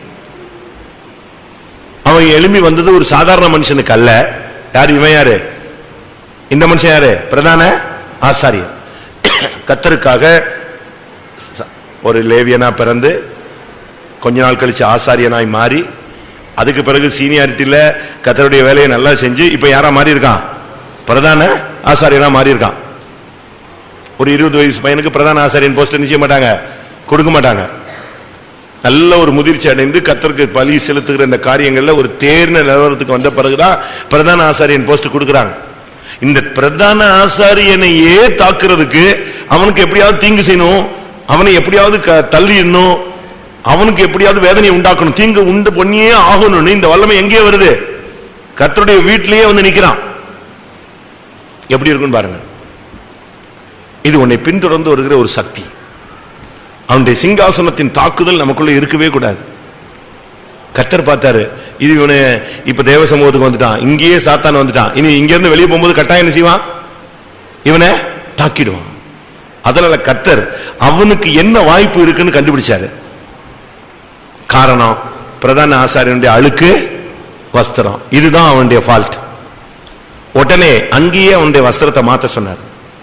அவன் எழும்பி வந்தது ஒரு சாதாரண மனுஷனுக்கு அல்ல யார் இவன் யாரு இந்த மனுஷன் யாரு பிரதான ஆசாரியர் கத்தருக்காக ச- ஒரு லேவியனா பிறந்து கொஞ்ச நாள் கழிச்சு ஆசாரியனாய் மாறி அதுக்கு பிறகு சீனியாரிட்டியில கத்தருடைய வேலையை நல்லா செஞ்சு இப்ப யாரா மாறி இருக்கான் பிரதான ஆசாரியனா மாறி இருக்கான் ஒரு இருபது வயசு பையனுக்கு பிரதான ஆசாரியன் போஸ்ட் நிச்சய மாட்டாங்க கொடுக்க மாட்டாங்க நல்ல ஒரு முதிர்ச்சி அடைந்து கத்தருக்கு பலி செலுத்துகிற இந்த காரியங்கள்ல ஒரு தேர்ந்த நிலவரத்துக்கு வந்த பிறகுதான் பிரதான ஆசாரியன் போஸ்ட் கொடுக்கறாங்க இந்த பிரதான ஆசாரியனையே தாக்குறதுக்கு அவனுக்கு எப்படியாவது தீங்கு செய்யணும் அவனை எப்படியாவது க- தள்ளிடணும் அவனுக்கு எப்படியாவது வேதனை உண்டாக்கணும் தீங்கு உண்டு பண்ணியே ஆகணும்னு இந்த வல்லமை எங்கே வருது கர்த்தருடைய வீட்டிலேயே வந்து நிக்கிறான் எப்படி இருக்குன்னு பாருங்க இது உன்னை பின்தொடர்ந்து வருகிற ஒரு சக்தி அவனுடைய சிங்காசனத்தின் தாக்குதல் நமக்குள்ள இருக்கவே கூடாது கத்தர் பார்த்தாரு இது இவனு இப்ப தேவ சமூகத்துக்கு வந்துட்டான் இங்கேயே சாத்தான் வந்துட்டான் இனி இங்க இருந்து வெளியே போகும்போது கட்டாயம் என்ன செய்வான் இவனை தாக்கிடுவான் அதனால கத்தர் அவனுக்கு என்ன வாய்ப்பு இருக்குன்னு கண்டுபிடிச்சாரு காரணம் பிரதான ஆசாரியனுடைய அழுக்கு வஸ்திரம் இதுதான் அவனுடைய ஃபால்ட் உடனே அங்கேயே அவனுடைய வஸ்திரத்தை மாத்த சொன்னார்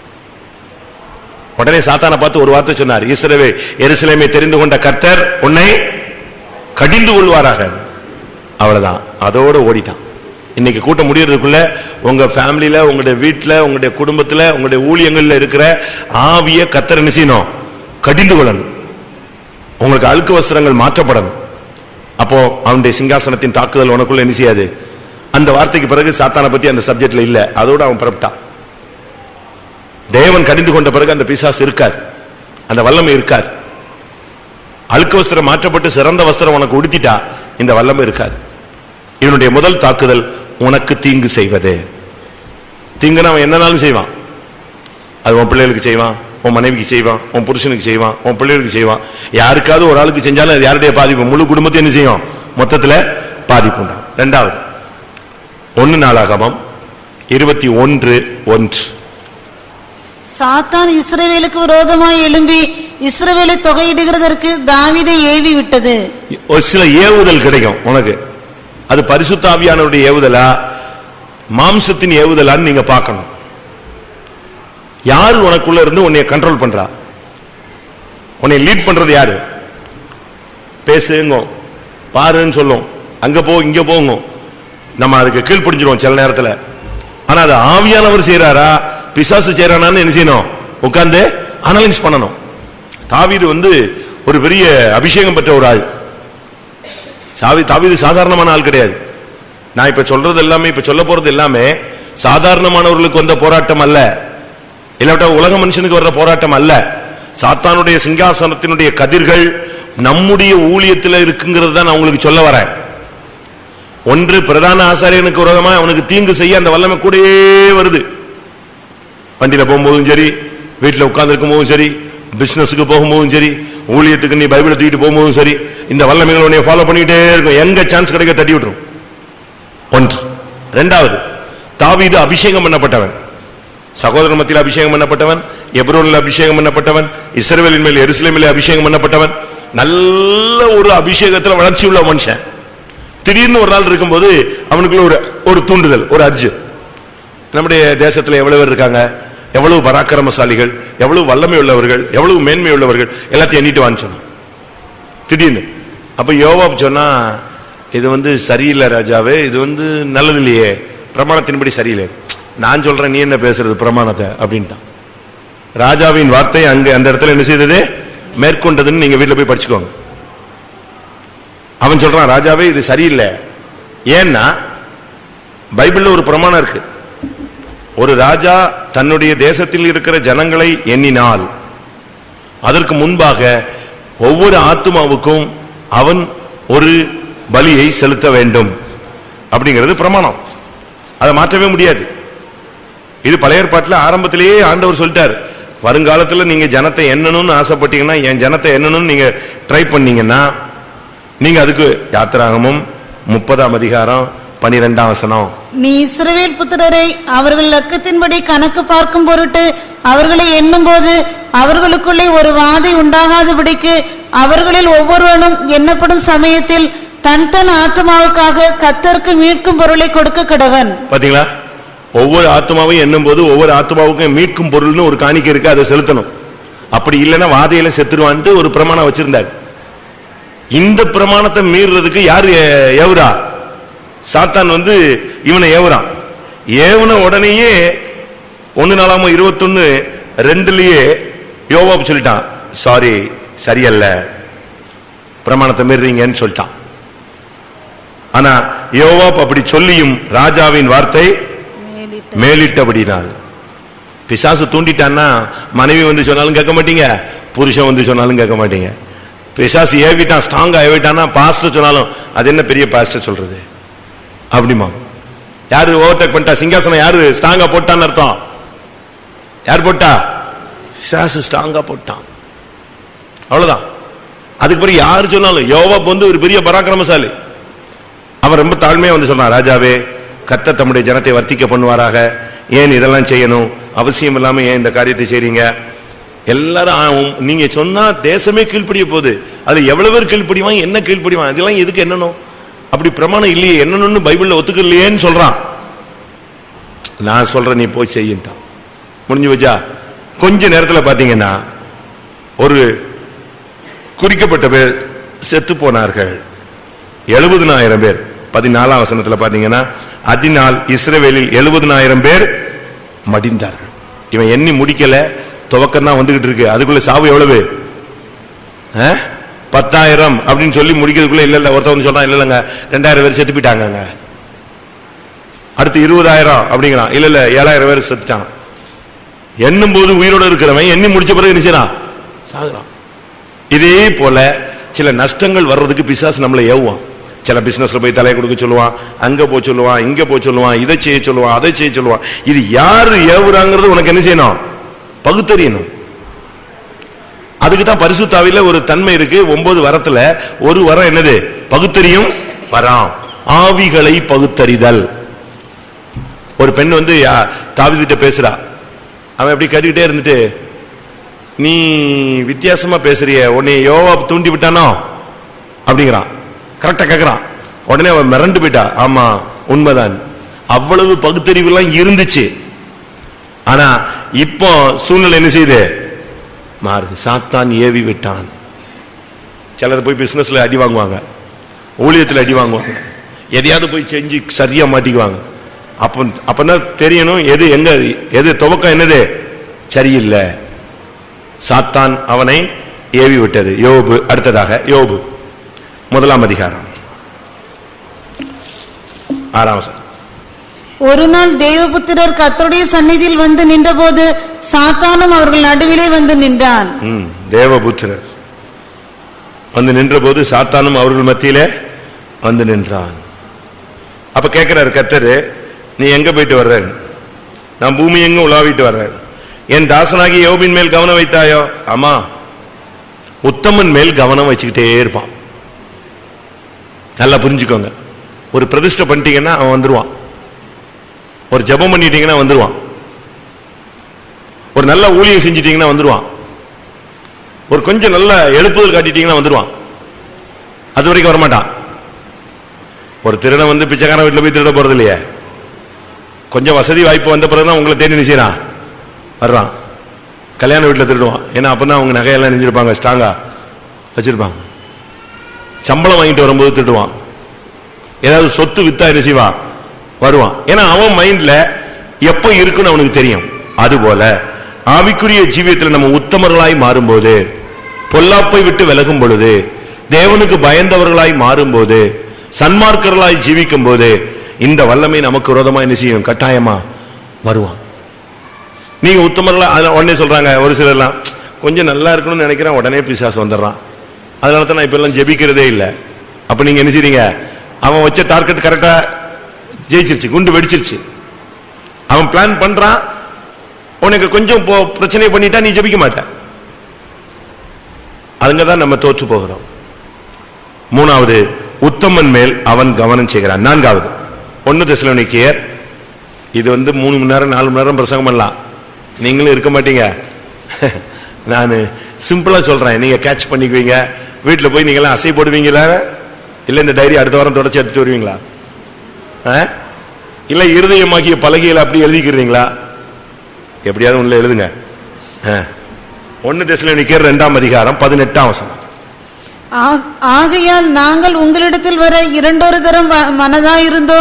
உடனே சாத்தானை பார்த்து ஒரு வார்த்தை சொன்னார் இஸ்ரவே எருசலேமை தெரிந்து கொண்ட கர்த்தர் உன்னை கடிந்து கொள்வாராக அவ்வளவுதான் அதோட ஓடிட்டான் இன்னைக்கு கூட்டம் முடியறதுக்குள்ள உங்க ஃபேமிலில உங்களுடைய வீட்டுல உங்களுடைய குடும்பத்துல உங்களுடைய ஊழியங்கள்ல இருக்கிற ஆவிய கத்தர் என்ன செய்யணும் கடிந்து கொள்ளணும் உங்களுக்கு அழுக்கு வஸ்திரங்கள் மாற்றப்படணும் அப்போ அவனுடைய சிங்காசனத்தின் தாக்குதல் உனக்குள்ள என்ன செய்யாது அந்த வார்த்தைக்கு பிறகு சாத்தானை பத்தி அந்த சப்ஜெக்ட்ல இல்ல அதோட அவன் புறப்பட்டான் தேவன் கடிந்து கொண்ட பிறகு அந்த பிசாசு இருக்காது அந்த வல்லமை இருக்காது அழுக்கு வஸ்திரம் மாற்றப்பட்டு சிறந்த வஸ்திரம் உனக்கு உடுத்திட்டா இந்த வல்லமை இருக்காது இவனுடைய முதல் தாக்குதல் உனக்கு தீங்கு செய்வது தீங்குன்னு அவன் என்னனாலும் செய்வான் அது உன் பிள்ளைகளுக்கு செய்வான் உன் மனைவிக்கு செய்வான் உன் புருஷனுக்கு செய்வான் உன் பிள்ளைகளுக்கு செய்வான் யாருக்காவது ஒரு ஆளுக்கு செஞ்சாலும் அது யாருடைய பாதிப்பு முழு குடும்பத்தை என்ன செய்யும் மொத்தத்துல பாதிப்பு உண்டாகும் ரெண்டாவது ஒன்னு நாளாகமம் இருபத்தி ஒன்று ஒன்று சாத்தான் இஸ்ரவேலுக்கு விரோதமாய் எழும்பி இஸ்ரவேலை தொகையிடுகிறதற்கு தாவீதை ஏவி விட்டது ஒரு சில ஏவுதல் கிடைக்கும் உனக்கு அது பரிசுத்த ஆவியானவருடைய ஏவுதலா மாம்சத்தின் ஏவுதலான்னு நீங்க பார்க்கணும் யாரு உனக்குள்ள இருந்து உன்னை கண்ட்ரோல் பண்றா உன்னை லீட் பண்றது யாரு பேசுங்க பாருன்னு சொல்லும் அங்க போ இங்க போங்க நம்ம அதுக்கு கீழ்ப்படிஞ்சிருவோம் சில நேரத்துல ஆனா அது ஆவியானவர் செய்யறாரா பிசாசு செய்யறானான்னு என்ன செய்யணும் உட்கார்ந்து அனலைஸ் பண்ணணும் தாவீது வந்து ஒரு பெரிய அபிஷேகம் பெற்ற ஒரு ஆள் சாவி தாவீது சாதாரணமான ஆள் கிடையாது நான் இப்ப சொல்றது எல்லாமே இப்ப சொல்ல போறது எல்லாமே சாதாரணமானவர்களுக்கு வந்த போராட்டம் அல்ல இல்லாவிட்டா உலக மனுஷனுக்கு வர்ற போராட்டம் அல்ல சாத்தானுடைய சிங்காசனத்தினுடைய கதிர்கள் நம்முடைய ஊழியத்தில் இருக்குங்கிறது தான் நான் உங்களுக்கு சொல்ல வரேன் ஒன்று பிரதான ஆசாரியனுக்கு விரோதமா அவனுக்கு தீங்கு செய்ய அந்த வல்லமை கூடயே வருது வண்டியில போகும்போதும் சரி வீட்டுல உட்கார்ந்து இருக்கும் போதும் சரி பிசினஸுக்கு போகும்போதும் சரி ஊழியத்துக்கு நீ பைபிளை தூக்கிட்டு போகும்போதும் சரி இந்த வல்லமைகள் உன்னை ஃபாலோ பண்ணிட்டே இருக்கும் எங்க சான்ஸ் கிடைக்க தட்டி விட்டுரும் ஒன்று ரெண்டாவது தாவீது அபிஷேகம் பண்ணப்பட்டவன் சகோதரன் மத்தியில் அபிஷேகம் பண்ணப்பட்டவன் எப்ரோனில் அபிஷேகம் பண்ணப்பட்டவன் இஸ்ரவேலின் மேல் எருசலேமில் அபிஷேகம் பண்ணப்பட்டவன் நல்ல ஒரு அபிஷேகத்துல வளர்ச்சி உள்ள மனுஷன் திடீர்னு ஒரு நாள் இருக்கும்போது அவனுக்குள்ள ஒரு ஒரு தூண்டுதல் ஒரு அர்ஜு நம்முடைய தேசத்துல எவ்வளவு பேர் இருக்காங்க எவ்வளவு பராக்கிரமசாலிகள் எவ்வளவு வல்லமை உள்ளவர்கள் எவ்வளவு மேன்மை உள்ளவர்கள் எல்லாத்தையும் எண்ணிட்டு வான்னு சொன்னான் திடீர்னு அப்ப யோவாப் சொன்னா இது வந்து சரியில்லை ராஜாவே இது வந்து நல்லது இல்லையே பிரமாணத்தின்படி சரியில்லை நான் சொல்றேன் நீ என்ன பேசுறது பிரமாணத்தை அப்படின்ட்டான் ராஜாவின் வார்த்தை அங்க அந்த இடத்துல என்ன செய்தது மேற்கொண்டதுன்னு நீங்க வீட்டுல போய் படிச்சுக்கோங்க அவன் சொல்றான் ராஜாவே இது சரியில்லை ஏன்னா பைபிள்ல ஒரு பிரமாணம் இருக்கு ஒரு ராஜா தன்னுடைய தேசத்தில் இருக்கிற ஜனங்களை எண்ணினால் அதற்கு முன்பாக ஒவ்வொரு ஆத்துமாவுக்கும் அவன் ஒரு பலியை செலுத்த வேண்டும் அப்படிங்கிறது பிரமாணம் அதை மாற்றவே முடியாது இது பழைய ஏற்பாட்டில் ஆரம்பத்திலேயே ஆண்டவர் சொல்லிட்டார் வருங்காலத்துல நீங்க ஜனத்தை எண்ணணும்னு ஆசைப்பட்டீங்கன்னா என் ஜனத்தை எண்ணணும்னு நீங்க ட்ரை பண்ணீங்கன்னா நீங்க அதுக்கு யாத்திராகமும் முப்பதாம் அதிகாரம் பனிரெண்டாம் வசனம் நீ இஸ்ரவேல் புத்திரரை அவர்கள் லக்கத்தின்படி கணக்கு பார்க்கும் பொருட்டு அவர்களை எண்ணும்போது அவர்களுக்குள்ளே ஒரு வாதை உண்டாகாதபடிக்கு அவர்களில் ஒவ்வொருவனும் எண்ணப்படும் சமயத்தில் தன் தன் ஆத்மாவுக்காக கத்தருக்கு மீட்கும் பொருளை கொடுக்க கடவன் பாத்தீங்களா ஒவ்வொரு ஆத்மாவையும் எண்ணும் போது ஒவ்வொரு ஆத்மாவுக்கும் மீட்கும் பொருள்னு ஒரு காணிக்கை இருக்கு அதை செலுத்தணும் அப்படி இல்லைன்னா வாதையில செத்துருவான்ட்டு ஒரு பிரமாணம் வச்சிருந்தார் இந்த பிரமாணத்தை மீறுறதுக்கு யார் ஏ- ஏவுறா சாத்தான் வந்து இவனை ஏவுறான் ஏவன உடனேயே ஒன்னு நாளாம இருபத்தொன்னு ரெண்டுலயே யோவாப் சொல்லிட்டான் சாரி சரியல்ல பிரமாணத்தை மீறீங்கன்னு சொல்லிட்டான் ஆனா யோவாப் அப்படி சொல்லியும் ராஜாவின் வார்த்தை மேலிட்ட மேலிட்டபடினால் பிசாசு தூண்டிட்டான்னா மனைவி வந்து சொன்னாலும் கேட்க மாட்டீங்க புருஷன் வந்து சொன்னாலும் கேட்க மாட்டீங்க பிசாசு ஏவிட்டான் ஸ்ட்ராங்கா ஏவிட்டான்னா பாஸ்டர் சொன்னாலும் அது என்ன பெரிய பாஸ்டர் சொல்றது அப்படிமா யாரு ஓவர்டேக் பண்ணிட்டா சிங்காசனம் யாரு ஸ்ட்ராங்கா போட்டான்னு அர்த்தம் யார் போட்டா பிசாசு ஸ்ட்ராங்கா போட்டான் அவ்வளவுதான் அதுக்கு பிறகு யாரு சொன்னாலும் யோவாப் வந்து ஒரு பெரிய பராக்கிரமசாலி அவன் ரொம்ப தாழ்மையா வந்து சொன்னான் ராஜாவே கத்த தம்முடைய ஜனத்தை வர்த்திக்க பண்ணுவாராக ஏன் இதெல்லாம் செய்யணும் அவசியம் இல்லாம ஏன் இந்த காரியத்தை செய்றீங்க எல்லாரும் ஆ, உம், நீங்க சொன்னா தேசமே கீழ்ப்படிய போகுது அது எவ்வளவு பேர் கீழ்ப்படிவான் என்ன கீழ்ப்படிவான் இதெல்லாம் எதுக்கு என்னணும் அப்படி பிரமாணம் இல்லையே என்னன்னு பைபிள்ல ஒத்துக்கலையேன்னு சொல்றான் நான் சொல்றேன் நீ போய் செய்யின்ட்டான் முடிஞ்சு வச்சா கொஞ்ச நேரத்துல பாத்தீங்கன்னா ஒரு குறிக்கப்பட்ட பேர் செத்து போனார்கள் எழுபதுனாயிரம் பேர் பதினாலாம் வசனத்துல பாத்தீங்கன்னா அதனால் இஸ்ரவேலில் எழுபதுனாயிரம் பேர் மடிந்தார்கள் இவன் எண்ணி முடிக்கல துவக்கம் தான் வந்துகிட்டு இருக்கு அதுக்குள்ள சாவு எவ்வளவு ஆ? பத்தாயிரம் அப்படின்னு சொல்லி முடிக்கிறதுக்குள்ள இல்ல இல்ல ஒருத்தன் வந்து சொல்றான் இல்ல இல்லங்க ரெண்டாயிரம் பேர் செத்து போயிட்டாங்கங்க அடுத்து இருபதாயிரம் அப்படிங்கிறான் இல்ல இல்ல ஏழாயிரம் பேர் செத்துட்டான் எண்ணும் போது உயிரோட இருக்கிறவன் எண்ணி முடிச்ச பிறகு என்ன செய்யறான் சாகுறான் இதே போல சில நஷ்டங்கள் வர்றதுக்கு பிசாசு நம்மளை ஏவுவான் சில பிசினஸ்ல போய் தலையை கொடுக்க சொல்லுவான் அங்க போ சொல்லுவான் இங்க போ சொல்லுவான் இதை செய்ய சொல்லுவான் அதை செய்ய சொல்லுவான் இது யாரு ஏவுறாங்கிறது உனக்கு என்ன செய்யணும் பகுத்தறியணும் அதுக்கு தான் பரிசுத்தாவில ஒரு தன்மை இருக்கு ஒன்பது வரத்துல ஒரு வரம் என்னது பகுத்தறியும் வரம் ஆவிகளை பகுத்தறிதல் ஒரு பெண் வந்து யா- தாவீதுகிட்ட பேசுறா அவன் எப்படி கேட்டுக்கிட்டே இருந்துட்டு நீ வித்தியாசமா பேசுறிய உன்னை யோவா தூண்டி விட்டானோ அப்படிங்கிறான் கரெக்டா கேக்குறான் உடனே அவன் மிரண்டு போயிட்டா ஆமா உண்மைதான் அவ்வளவு பகுத்தறிவு எல்லாம் இருந்துச்சு ஆனா இப்போ சூழ்நிலை என்ன செய்யுது மாறுது சாத்தான் ஏவி விட்டான் சிலர் போய் பிசினஸ்ல அடி வாங்குவாங்க ஊழியத்துல அடி வாங்குவாங்க எதையாவது போய் செஞ்சு சரியா மாட்டிக்குவாங்க அப்ப அப்பதான் தெரியணும் எது எங்க எது துவக்கம் என்னது சரியில்லை சாத்தான் அவனை ஏவி விட்டது யோபு அடுத்ததாக யோபு முதலாம் அதிகாரம் ஆறாம் வசனம். ஒரு நாள் தேவபுத்திரர் கர்த்தருடைய சந்நிதியில் வந்து நின்றபோது சாத்தானும் அவர்கள் நடுவிலே வந்து நின்றான் ம், தேவபுத்திரர் வந்து நின்றபோது சாத்தானும் அவர்கள் மத்தியிலே வந்து நின்றான் அப்ப கேட்கிறாரு கர்த்தரு நீ எங்க போயிட்டு வர்ற நான் பூமி எங்க உலாவிட்டு வர்றேன் என் தாசனாகி யோபின் மேல் கவனம் வைத்தாயோ ஆமா உத்தமன் மேல் கவனம் வச்சுக்கிட்டே இருப்பான் நல்லா புரிஞ்சுக்கோங்க ஒரு பிரதிஷ்டை பண்ணிட்டீங்கன்னா அவன் வந்துருவான் ஒரு ஜெபம் பண்ணிட்டீங்கன்னா வந்துருவான் ஒரு நல்ல ஊழியம் செஞ்சிட்டீங்கன்னா வந்துருவான் ஒரு கொஞ்சம் நல்ல எழுப்புதல் காட்டிட்டீங்கன்னா வந்துருவான் அது வரைக்கும் வரமாட்டான் ஒரு திருடன் வந்து பிச்சைக்காரன் வீட்டுல போய் திருட போறது இல்லையே கொஞ்சம் வசதி வாய்ப்பு வந்த பிறகுதான் உங்களை தேடி நிச்சயறான் வர்றான் கல்யாண வீட்டுல திருடுவான் ஏன்னா அப்பதான் அவங்க நகையெல்லாம் நெஞ்சிருப்பாங்க ஸ்ட்ராங்கா வச்சிருப்பாங்க சம்பளம் வாங்கிட்டு வரும்போது திருடுவான் ஏதாவது சொத்து வித்தா என்ன செய்வான் வருவான் ஏன்னா அவன் மைண்ட்ல எப்ப இருக்குன்னு அவனுக்கு தெரியும் அதுபோல ஆவிக்குரிய ஜீவியத்தில் நம்ம உத்தமர்களாய் மாறும்போது பொல்லாப்பை விட்டு விலகும் பொழுது தேவனுக்கு பயந்தவர்களாய் மாறும்போது சன்மார்க்கர்களாய் ஜீவிக்கும் போது இந்த வல்லமை நமக்கு விரோதமா என்ன செய்யும் கட்டாயமா வருவான் நீங்க உத்தமர்களா அதான் உடனே சொல்றாங்க ஒரு சிலர்லாம் கொஞ்சம் நல்லா இருக்கணும்னு நினைக்கிறேன் உடனே பிசாசு வந்துடுறான் அதனால தான் நான் இப்ப எல்லாம் ஜெபிக்கிறதே இல்லை அப்ப நீங்க என்ன செய்றீங்க அவன் வச்ச டார்கெட் கரெக்டா ஜெயிச்சிருச்சு குண்டு வெடிச்சிருச்சு அவன் பிளான் பண்றான் உனக்கு கொஞ்சம் போ- பிரச்சனை பண்ணிட்டா நீ ஜெபிக்க மாட்ட அதுங்கதான் நம்ம தோற்று போகிறோம் மூணாவது உத்தமன் மேல் அவன் கவனம் செய்கிறான் நான்காவது ஒன்னு தெசலோனிக்கேயர் இது வந்து மூணு மணி நேரம் நாலு மணி நேரம் பிரசங்கம் பண்ணலாம் நீங்களும் இருக்க மாட்டீங்க நான் சிம்பிளா சொல்றேன் நீங்க கேட்ச் பண்ணிக்குவீங்க வீட்டுல போய் நீங்க எல்லாம் அசை போடுவீங்களா இல்ல இந்த டைரி அடுத்த வாரம் தொடர்ச்சி எடுத்துட்டு வருவீங்களா ஆ? இல்ல இருதயமாகிய பலகையில அப்படி எழுதிக்கிறீங்களா எப்படியாவது உள்ள எழுதுங்க ஆ. ஒன்னு தெசலோனிக்கேயர் இரண்டாம் அதிகாரம் பதினெட்டாம் வசனம் ஆ- ஆகையால் நாங்கள் உங்களிடத்தில் வர இரண்டொரு தரம் வ- மனதாயிருந்தோம்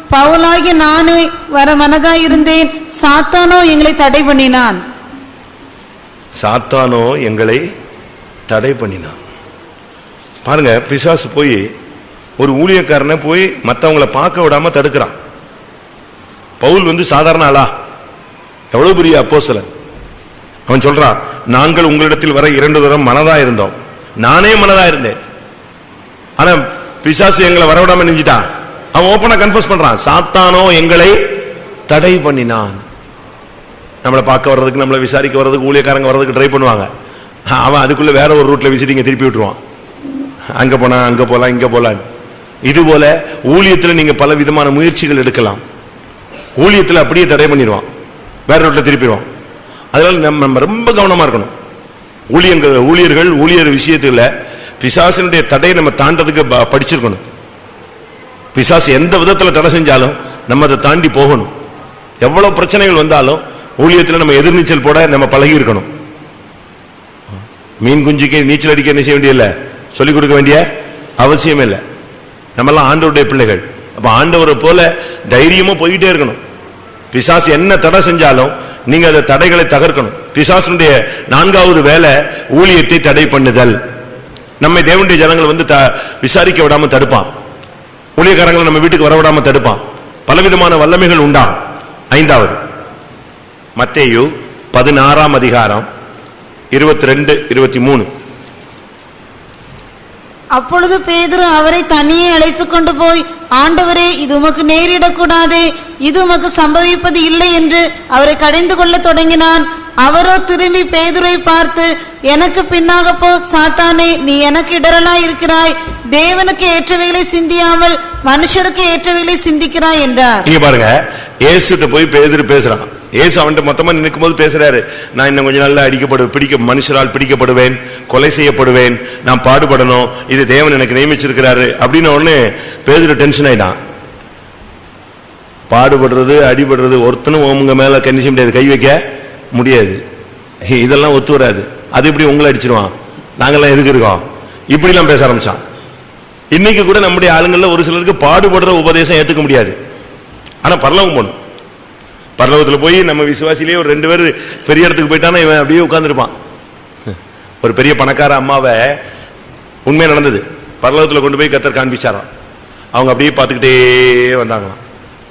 பவுலாகி நானே வர மனதாயிருந்தேன் சாத்தானோ எங்களை தடை பண்ணினான் சாத்தானோ எங்களை தடை பண்ணினான் பாருங்க பிசாசு போய் ஒரு ஊழியக்காரனை போய் மத்தவங்கள பார்க்க விடாம தடுக்கிறான் பவுல் வந்து சாதாரண ஆளா எவ்வளவு பெரிய அப்போஸ்தலன் அவன் சொல்றான் நாங்கள் உங்களிடத்தில் வர இரண்டு தரம் மனதா இருந்தோம் நானே மனதா இருந்தேன் ஆனா பிசாசு எங்களை வரவிடாம நெஞ்சிட்டான் அவன் ஓப்பனா கன்ஃபர்ஸ் பண்றான் சாத்தானோ எங்களை தடை பண்ணினான் நம்மளை பார்க்க வர்றதுக்கு நம்மளை விசாரிக்க வர்றதுக்கு ஊழியக்காரங்க வர்றதுக்கு ட்ரை பண்ணுவாங்க அவன் அதுக்குள்ள வேற ஒரு ரூட்ல விசிட்டிங்க திருப்பி விட்டுருவான் அங்க போனா அங்க போலாம் இங்க போலாம் இது போல ஊழியத்துல நீங்க பல விதமான முயற்சிகள் எடுக்கலாம் ஊழியத்துல அப்படியே தடை பண்ணிடுவான் வேற ரூட்ல திருப்பிடுவான் அதனால நம்ம நம்ம ரொம்ப கவனமா இருக்கணும் ஊழியங்கள் ஊழியர்கள் ஊழியர் விஷயத்துல பிசாசினுடைய தடையை நம்ம தாண்டதுக்கு ப- படிச்சிருக்கணும் பிசாசு எந்த விதத்துல தடை செஞ்சாலும் நம்ம அதை தாண்டி போகணும் எவ்வளவு பிரச்சனைகள் வந்தாலும் ஊழியத்துல நம்ம எதிர்நீச்சல் போட நம்ம பழகி இருக்கணும் மீன் குஞ்சுக்கு நீச்சல் அடிக்க என்ன செய்ய வேண்டியதில்ல சொல்லிக் கொடுக்க வேண்டிய அவசியம் இல்லை நம்மெல்லாம் ஆண்டவருடைய பிள்ளைகள் அப்ப ஆண்டவரை போல தைரியமா போய்கிட்டே இருக்கணும் பிசாசு என்ன தடை செஞ்சாலும் நீங்க அந்த தடைகளை தகர்க்கணும் பிசாசுடைய நான்காவது வேலை ஊழியத்தை தடை பண்ணுதல் நம்மை தேவனுடைய ஜனங்கள் வந்து த- விசாரிக்க விடாம தடுப்பான் ஊழியக்காரங்களை நம்ம வீட்டுக்கு வர விடாம தடுப்பான் பலவிதமான வல்லமைகள் உண்டா ஐந்தாவது மத்தேயு பதினாறாம் அதிகாரம் இருபத்தி ரெண்டு இருபத்தி மூணு அப்பொழுது பேதுரு அவரை தனியே அழைத்துக் கொண்டு போய் ஆண்டவரே இது உமக்கு நேரிடக்கூடாதே இது உமக்கு சம்பவிப்பது இல்லை என்று அவரை கடைந்து கொள்ளத் தொடங்கினான் அவரோ திரும்பி பேதுரை பார்த்து எனக்கு பின்னாக போ சாத்தானே நீ எனக்கு இடரலாய் இருக்கிறாய் தேவனுக்கு ஏற்றவைகளை சிந்தியாமல் மனுஷருக்கு ஏற்றவைகளை சிந்திக்கிறாய் என்றார் இங்க பாருங்க இயேசுட்ட போய் பேதுரு பேசுறான் இயேசு அவன்கிட்ட மொத்தமா நிற்கும் போது பேசுறாரு நான் இன்னும் கொஞ்ச நாள்ல அடிக்கப்படு பிடிக்க மனுஷரால் பிடிக்கப்படுவேன் கொலை செய்யப்படுவேன் நான் பாடுபடணும் இது தேவன் எனக்கு நியமிச்சிருக்கிறாரு அப்படின்னு ஒண்ணு பேதுரு டென்ஷன் ஆயிட்டான் பாடுபடுறது அடிபடுறது ஒருத்தனும் உங்க மேல கண்ணி செய்ய முடியாது கை வைக்க முடியாது இதெல்லாம் ஒத்து வராது அது எப்படி உங்களை அடிச்சிருவான் நாங்கெல்லாம் எதுக்கு இருக்கோம் இப்படி எல்லாம் பேச ஆரம்பிச்சான் இன்னைக்கு கூட நம்முடைய ஆளுங்கள்ல ஒரு சிலருக்கு பாடுபடுற உபதேசம் ஏத்துக்க முடியாது ஆனா பரலவம் போகணும் பரலவத்துல போய் நம்ம விசுவாசிலேயே ஒரு ரெண்டு பேர் பெரிய இடத்துக்கு போயிட்டானா இவன் அப்படியே உட்கார்ந்திருப்பான் ஒரு பெரிய பணக்கார அம்மாவை உண்மையா நடந்தது பரலவத்துல கொண்டு போய் கத்தர் காண்பிச்சாராம் அவங்க அப்படியே பார்த்துக்கிட்டே வந்தாங்களாம்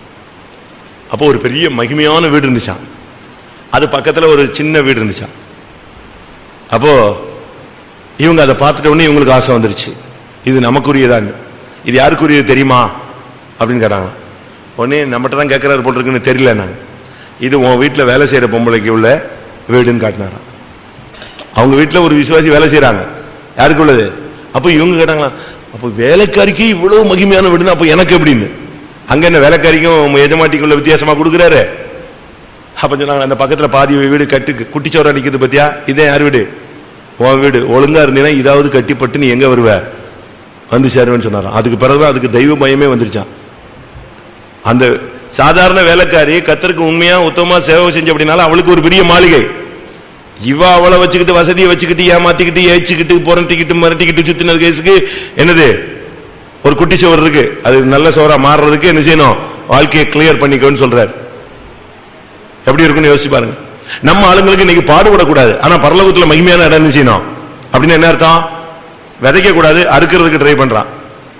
அப்போ ஒரு பெரிய மகிமையான வீடு இருந்துச்சாம் அது பக்கத்துல ஒரு சின்ன வீடு இருந்துச்சாம் அப்போ இவங்க அதை பார்த்துட்ட உடனே இவங்களுக்கு ஆசை வந்துருச்சு இது நமக்குரியதான் இது யாருக்குரியது தெரியுமா அப்படின்னு கேட்டாங்க உடனே நம்மகிட்ட தான் கேட்கறாரு போல் இருக்குன்னு தெரியல நான் இது உன் வீட்டில் வேலை செய்யற பொம்பளைக்கு உள்ள வீடுன்னு காட்டினாராம் அவங்க வீட்டில் ஒரு விசுவாசி வேலை செய்யறாங்க யாருக்கு உள்ளது அப்போ இவங்க கேட்டாங்களா அப்போ வேலைக்காரிக்கு இவ்வளவு மகிமையான வீடுன்னு அப்போ எனக்கு எப்படின்னு அங்க என்ன வேலைக்காரிக்கும் எஜமாட்டிக்குள்ள வித்தியாசமா கொடுக்குறாரு அப்ப சொன்னாங்க அந்த பக்கத்துல பாதி வீடு கட்டு குட்டிச்சோரா நிக்குது பத்தியா இதே யார் வீடு உன் வீடு ஒழுங்கா இருந்தீங்கன்னா இதாவது கட்டிப்பட்டு நீ எங்க வருவ வந்து சேருவேன்னு சொன்னாராம் அதுக்கு பிறகுதான் அதுக்கு தெய்வ பயமே வந்துருச்சான் அந்த சாதாரண வேலைக்காரி கத்தருக்கு உண்மையா உத்தமமா சேவை செஞ்ச அப்படின்னால அவளுக்கு ஒரு பெரிய மாளிகை இவ அவளை வச்சுக்கிட்டு வசதியை வச்சுக்கிட்டு ஏமாத்திக்கிட்டு ஏச்சுக்கிட்டு புரட்டிக்கிட்டு மிரட்டிக்கிட்டு சுத்தின கேஸுக்கு என்னது ஒரு குட்டி சுவர் இருக்கு அது நல்ல சுவரா மாறுறதுக்கு என்ன செய்யணும் வாழ்க்கையை கிளியர் பண்ணிக்கோன்னு சொல்றாரு எப்படி இருக்குன்னு யோசிச்சு பாருங்க நம்ம ஆளுங்களுக்கு இன்னைக்கு பாடுபடக்கூடாது ஆனா பரலோகத்துல மகிமையான இடம் என்ன செய்யணும் அப்படின்னு என்ன அர்த்தம் விதைக்க கூடாது அறுக்கிறதுக்கு ட்ரை பண்றான்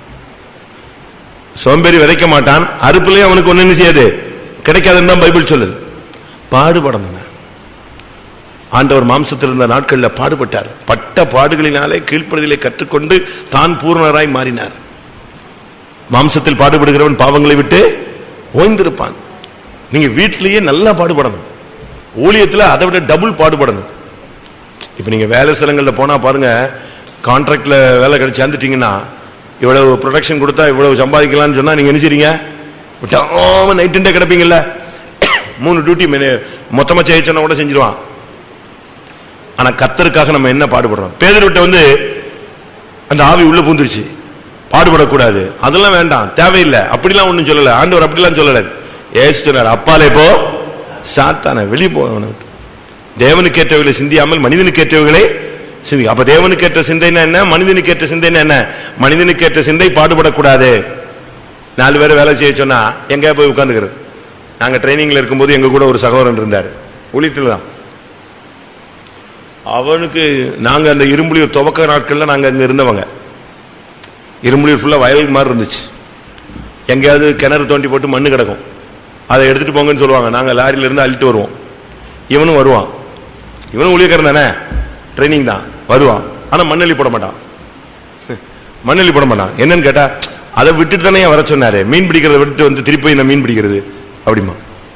சோம்பேறி விதைக்க மாட்டான் அறுப்புலயும் அவனுக்கு ஒண்ணு என்ன செய்யாது கிடைக்காதுன்னு தான் பைபிள் சொல்லுது பாடுபடணுங்க ஆண்டவர் மாம்சத்தில் இருந்த நாட்கள்ல பாடுபட்டார் பட்ட பாடுகளினாலே கீழ்ப்படுதலை கற்றுக்கொண்டு தான் பூர்ணராய் மாறினார் மாம்சத்தில் பாடுபடுகிறவன் பாவங்களை விட்டு ஓய்ந்திருப்பான் நீங்க வீட்டிலேயே நல்லா பாடுபடணும் ஊழியத்துல அதை விட டபுள் பாடுபடணும் இப்ப நீங்க வேலை ஸ்தலங்கள்ல போனா பாருங்க கான்ட்ராக்ட்ல வேலை கிடைச்சு சேர்ந்துட்டீங்கன்னா இவ்வளவு ப்ரொடக்ஷன் கொடுத்தா இவ்வளவு சம்பாதிக்கலாம்னு சொன்னா நீங்க என்ன செய்றீங்க விட்டாம நைட்டுண்டே கிடப்பீங்கல்ல மூணு டியூட்டி மொத்தமா செய்ய சொன்னா கூட செஞ்சிருவான் ஆனா கத்தருக்காக நம்ம என்ன பாடுபடுறோம் பேதர்கிட்ட வந்து அந்த ஆவி உள்ள பூந்துருச்சு பாடுபடக்கூடாது அதெல்லாம் வேண்டாம் தேவையில்லை அப்படிலாம் ஒண்ணும் சொல்லல ஆண்டவர் அப்படிலாம் சொல்லல ஏசு சொன்னார் அப்பாலே போ சாத்தான வெளியே போ அவனுக்கு. தேவனுக்கு ஏற்றவைகளை சிந்தியாமல் மனிதனுக்கு ஏற்றவைகளை சிந்தி அப்ப தேவனுக்கு ஏற்ற சிந்தைனா என்ன மனிதனுக்கு ஏற்ற சிந்தைனா என்ன மனிதனுக்கு ஏற்ற சிந்தை பாடுபடக்கூடாது நாலு பேரை வேலை செய்ய சொன்னா எங்கேயா போய் உட்காந்துக்கிறது நாங்க ட்ரைனிங்ல இருக்கும்போது எங்க கூட ஒரு சகோதரன் இருந்தார் ஊழியத்தில் தான் அவனுக்கு நாங்க அந்த இரும்புலியூர் துவக்க நாட்கள்ல நாங்க அங்க இருந்தவங்க இரும்புலியூர் ஃபுல்லா வயல் மாதிரி இருந்துச்சு எங்கேயாவது கிணறு தோண்டி போட்டு மண்ணு கிடக்கும் அதை எடுத்துட்டு போங்கன்னு சொல்லுவாங்க நாங்க லாரியில இருந்து அள்ளிட்டு வருவோம் இவனும் வருவான் இவனும் ஊழியக்காரன் தானே ட்ரைனிங் தான் வருவான் ஆனா மண்ணெல்லி போட மாட்டான் மண்ணெல்லி போட மாட்டான் என்னன்னு கேட்டா அதை விட்டுட்டு தானே வர சொன்னாரு மீன் பிடிக்கிறத விட்டுட்டு வந்து திருப்பி நான் மீன் பிடிக்கிறது அப்படிமா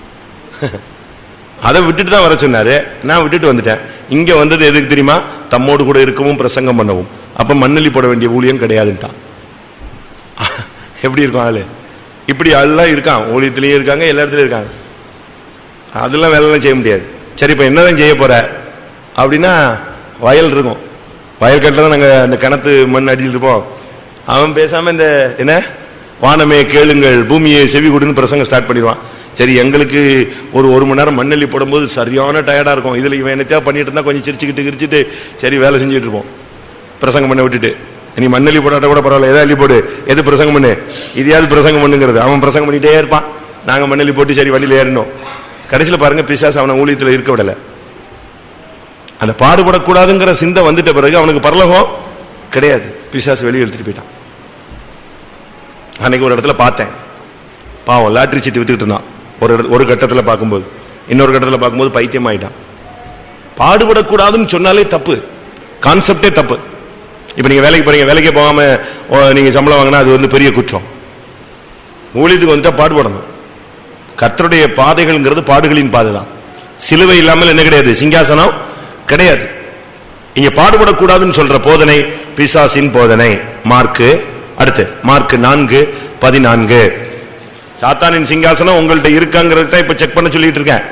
அதை விட்டுட்டு தான் வர சொன்னாரு நான் விட்டுட்டு வந்துட்டேன் இங்க வந்தது எதுக்கு தெரியுமா தம்மோடு கூட இருக்கவும் பிரசங்கம் பண்ணவும் அப்ப மண்ணெல்லி போட வேண்டிய ஊழியம் கிடையாதுன்ட்டான் எப்படி இருக்கும் ஆளு இப்படி ஆள்லாம் இருக்கான் ஊழியத்திலயும் இருக்காங்க எல்லா இடத்துலயும் இருக்காங்க அதெல்லாம் வேலைலாம் செய்ய முடியாது சரி இப்ப என்னதான் செய்ய போற அப்படின்னா வயல் இருக்கும் வயல் கட்டில தான் நாங்க அந்த கிணத்து மண் அடியில் இருப்போம் அவன் பேசாம இந்த என்ன வானமே கேளுங்கள் பூமியை செவி கொடுன்னு பிரசங்கம் ஸ்டார்ட் பண்ணிடுவான் சரி எங்களுக்கு ஒரு ஒரு மணி நேரம் மண்ணெல்லி போடும்போது சரியான டயர்டா இருக்கும் இதுல இவன் என்னத்தையா பண்ணிட்டு இருந்தா கொஞ்சம் சிரிச்சுக்கிட்டு கிரிச்சிட்டு சரி வேலை செஞ்சுட்டு இருப்போம் பிரசங்கம் பண்ண விட்டுட்டு நீ மண்ணெல்லி போடாட்ட கூட பரவாயில்ல எதை அள்ளி போடு எது பிரசங்கம் பண்ணு இதையாவது பிரசங்கம் பண்ணுங்கிறது அவன் பிரசங்கம் பண்ணிட்டே இருப்பான் நாங்க மண்ணெல்லி போட்டு சரி வண்டியில ஏறணும் கடைசியில பாருங்க பிசாசு அவனை ஊழியத்துல இருக்க விடல அந்த பாடுபடக்கூடாதுங்கிற சிந்தை வந்துட்ட பிறகு அவனுக்கு பரலோகம் கிடையாது பிசாசு வெளியே எடுத்துட்டு போயிட்டான் அன்னைக்கு ஒரு இடத்துல பார்த்தேன் பாவம் லாட்டரி சீட்டு வித்துக்கிட்டு இருந்தான் ஒரு இட- ஒரு கட்டத்துல பார்க்கும்போது இன்னொரு கட்டத்துல பார்க்கும்போது பைத்தியம் ஆயிட்டான் பாடுபடக்கூடாதுன்னு சொன்னாலே தப்பு கான்செப்டே தப்பு இப்ப நீங்க வேலைக்கு போறீங்க வேலைக்கே போகாம ஓ, நீங்க சம்பளம் வாங்கினா அது வந்து பெரிய குற்றம் ஊழியத்துக்கு வந்துட்டா பாடுபடணும் கர்த்தருடைய பாதைகள்ங்கிறது பாடுகளின் பாதை தான் சிலுவை இல்லாமல் என்ன கிடையாது சிங்காசனம் கிடையாது இங்க பாடுபடக்கூடாதுன்னு சொல்ற போதனை பிசாசின் போதனை மார்க்கு அடுத்து மார்க் நான்கு பதினான்கு சாத்தானின் சிங்காசனம் உங்கள்ட்ட இருக்காங்கிறத இப்ப செக் பண்ண சொல்லிட்டு இருக்கேன்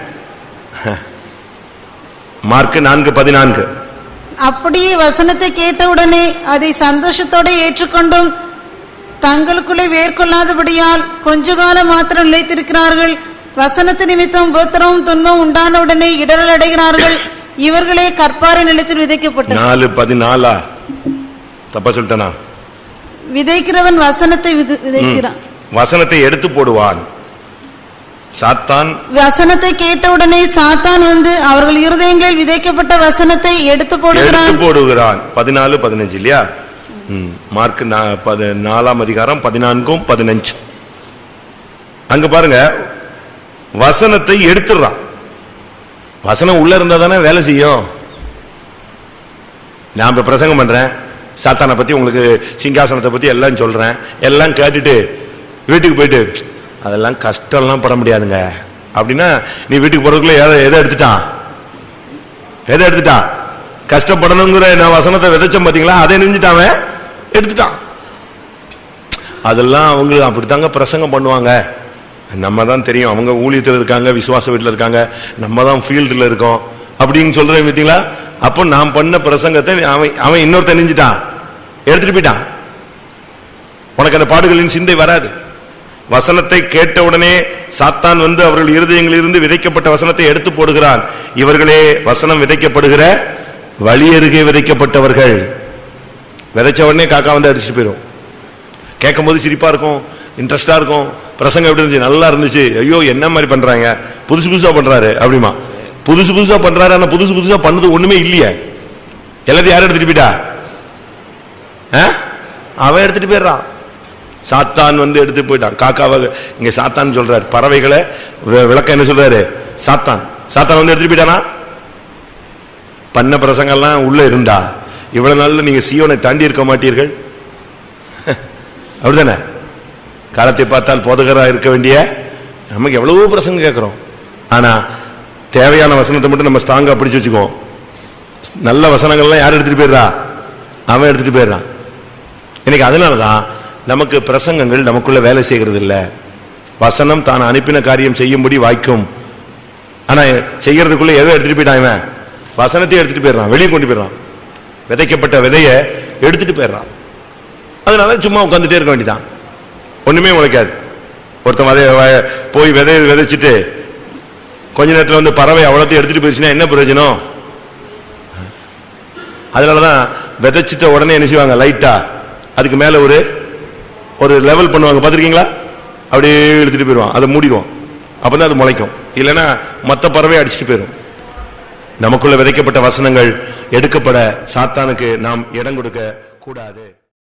மார்க் நான்கு பதினான்கு அப்படியே வசனத்தை கேட்டவுடனே அதை சந்தோஷத்தோட ஏற்றுக்கொண்டும் தங்களுக்குள்ளே வேர்கொள்ளாதபடியால் கொஞ்ச காலம் மாத்திரம் நிலைத்திருக்கிறார்கள் வசனத்து நிமித்தம் உபத்திரமும் துன்பம் உண்டான உடனே இடரல் அடைகிறார்கள் இவர்களே கற்பாறை நிலத்தில் விதைக்கப்பட்டது நாலு பதினாலா தப்பா சொல்லிட்டேனா விதைக்கிறவன் வசனத்தை விது- விதைக்கிறான் வசனத்தை எடுத்து போடுவான் சாத்தான் வசனத்தை கேட்டவுடனே சாத்தான் வந்து அவர்கள் இருதயங்களில் விதைக்கப்பட்ட வசனத்தை எடுத்து எடுத்து போடுகிறான் போடுகிறான் பதினாலு பதினஞ்சு இல்லையா ம், மார்க் நா- பதி- நாலாம் அதிகாரம் பதினான்கும் பதினஞ்சு அங்க பாருங்க வசனத்தை எடுத்துடுறான் வசனம் உள்ள இருந்தா தானே வேலை செய்யும் நான் இப்ப பிரசங்கம் பண்றேன் சாத்தானை பத்தி உங்களுக்கு சிங்காசனத்தை பத்தி எல்லாம் சொல்றேன் எல்லாம் கேட்டுட்டு வீட்டுக்கு போயிட்டு அதெல்லாம் கஷ்டம்லாம் பட முடியாதுங்க அப்படின்னா நீ வீட்டுக்கு போறதுக்குள்ள எதை எதை எடுத்துட்டான் எதை எடுத்துட்டான் கஷ்டப்படணுங்கிற நான் வசனத்தை விதைச்சேன் பாத்தீங்களா அதை நெஞ்சிட்டான் எடுத்துட்டான் அதெல்லாம் அவங்க அப்படித்தாங்க பிரசங்கம் பண்ணுவாங்க நம்ம தான் தெரியும் அவங்க ஊழியத்தில் இருக்காங்க விசுவாச வீட்டில் இருக்காங்க நம்ம தான் ஃபீல்டில் இருக்கோம் அப்படின்னு சொல்றேன் பார்த்தீங்களா அப்போ நான் பண்ண பிரசங்கத்தை அவன் அவன் இன்னொருத்தன் நெஞ்சிட்டான் எடுத்துட்டு போயிட்டான் உனக்கு அந்த பாடுகளின் சிந்தை வராது வசனத்தை கேட்டவுடனே சாத்தான் வந்து அவர்கள் இருதயங்களிலிருந்து விதைக்கப்பட்ட வசனத்தை எடுத்து போடுகிறான் இவர்களே வசனம் விதைக்கப்படுகிற வழி அருகே விதைக்கப்பட்டவர்கள் விதைச்ச உடனே காக்கா வந்து அடிச்சுட்டு போயிடும் கேட்கும் போது சிரிப்பா இருக்கும் இன்ட்ரெஸ்டா இருக்கும் பிரசங்கம் எப்படி இருந்துச்சு நல்லா இருந்துச்சு ஐயோ என்ன மாதிரி பண்றாங்க புதுசு புதுசா பண்றாரு அப்படிமா புதுசு புதுசா பண்றாரு ஆனா புதுசு புதுசா பண்ணது ஒண்ணுமே இல்லையே எல்லாத்தையும் யார் எடுத்துட்டு போயிட்டா ஆ? அவன் எடுத்துட்டு போயிடுறான் சாத்தான் வந்து எடுத்து போயிட்டான் காக்காவை இங்க சாத்தான் சொல்றாரு பறவைகளை வி- விளக்கம் என்ன சொல்றாரு சாத்தான் சாத்தான் வந்து எடுத்துட்டு போயிட்டானா பண்ண பிரசங்கம்லாம் உள்ள இருந்தா இவ்வளவு நாள்ல நீங்க சியோனை தாண்டி இருக்க மாட்டீர்கள் அப்படிதானே காலத்தை பார்த்தால் போதகரா இருக்க வேண்டிய நமக்கு எவ்வளவோ பிரசங்கம் கேட்கிறோம் ஆனா தேவையான வசனத்தை மட்டும் நம்ம ஸ்ட்ராங்கா பிடிச்சு வச்சுக்குவோம் நல்ல வசனங்கள்லாம் யார் எடுத்துட்டு போயிடுறா அவன் எடுத்துட்டு போயிடுறான் இன்னைக்கு அதனாலதான் நமக்கு பிரசங்கங்கள் நமக்குள்ள வேலை செய்கிறது இல்ல வசனம் தான் அனுப்பின காரியம் செய்யும்படி வாய்க்கும் ஆனா செய்யறதுக்குள்ள எதை எடுத்துட்டு போயிட்டான் இவன் வசனத்தையும் எடுத்துட்டு போயிடுறான் வெளியே கொண்டு போயிடுறான் விதைக்கப்பட்ட விதைய எடுத்துட்டு போயிடுறான் அதனால சும்மா உட்காந்துட்டே இருக்க வேண்டியதான் ஒண்ணுமே உழைக்காது ஒருத்தன் விதைய வ- போய் விதைய விதைச்சிட்டு கொஞ்ச நேரத்துல வந்து பறவை அவ்வளோத்தையும் எடுத்துட்டு போயிடுச்சுன்னா என்ன பிரயோஜனம் அதனாலதான் விதைச்சிட்ட உடனே என்ன செய்வாங்க லைட்டா அதுக்கு மேல ஒரு ஒரு லெவல் பண்ணுவாங்க பாத்திருக்கீங்களா அப்படியே இழுத்துட்டு போயிடுவான் அதை மூடிடுவான் அப்பதான் அது முளைக்கும் இல்லைன்னா மத்த பறவை அடிச்சுட்டு போயிடும் நமக்குள்ள விதைக்கப்பட்ட வசனங்கள் எடுக்கப்பட சாத்தானுக்கு நாம் இடம் கொடுக்க கூடாது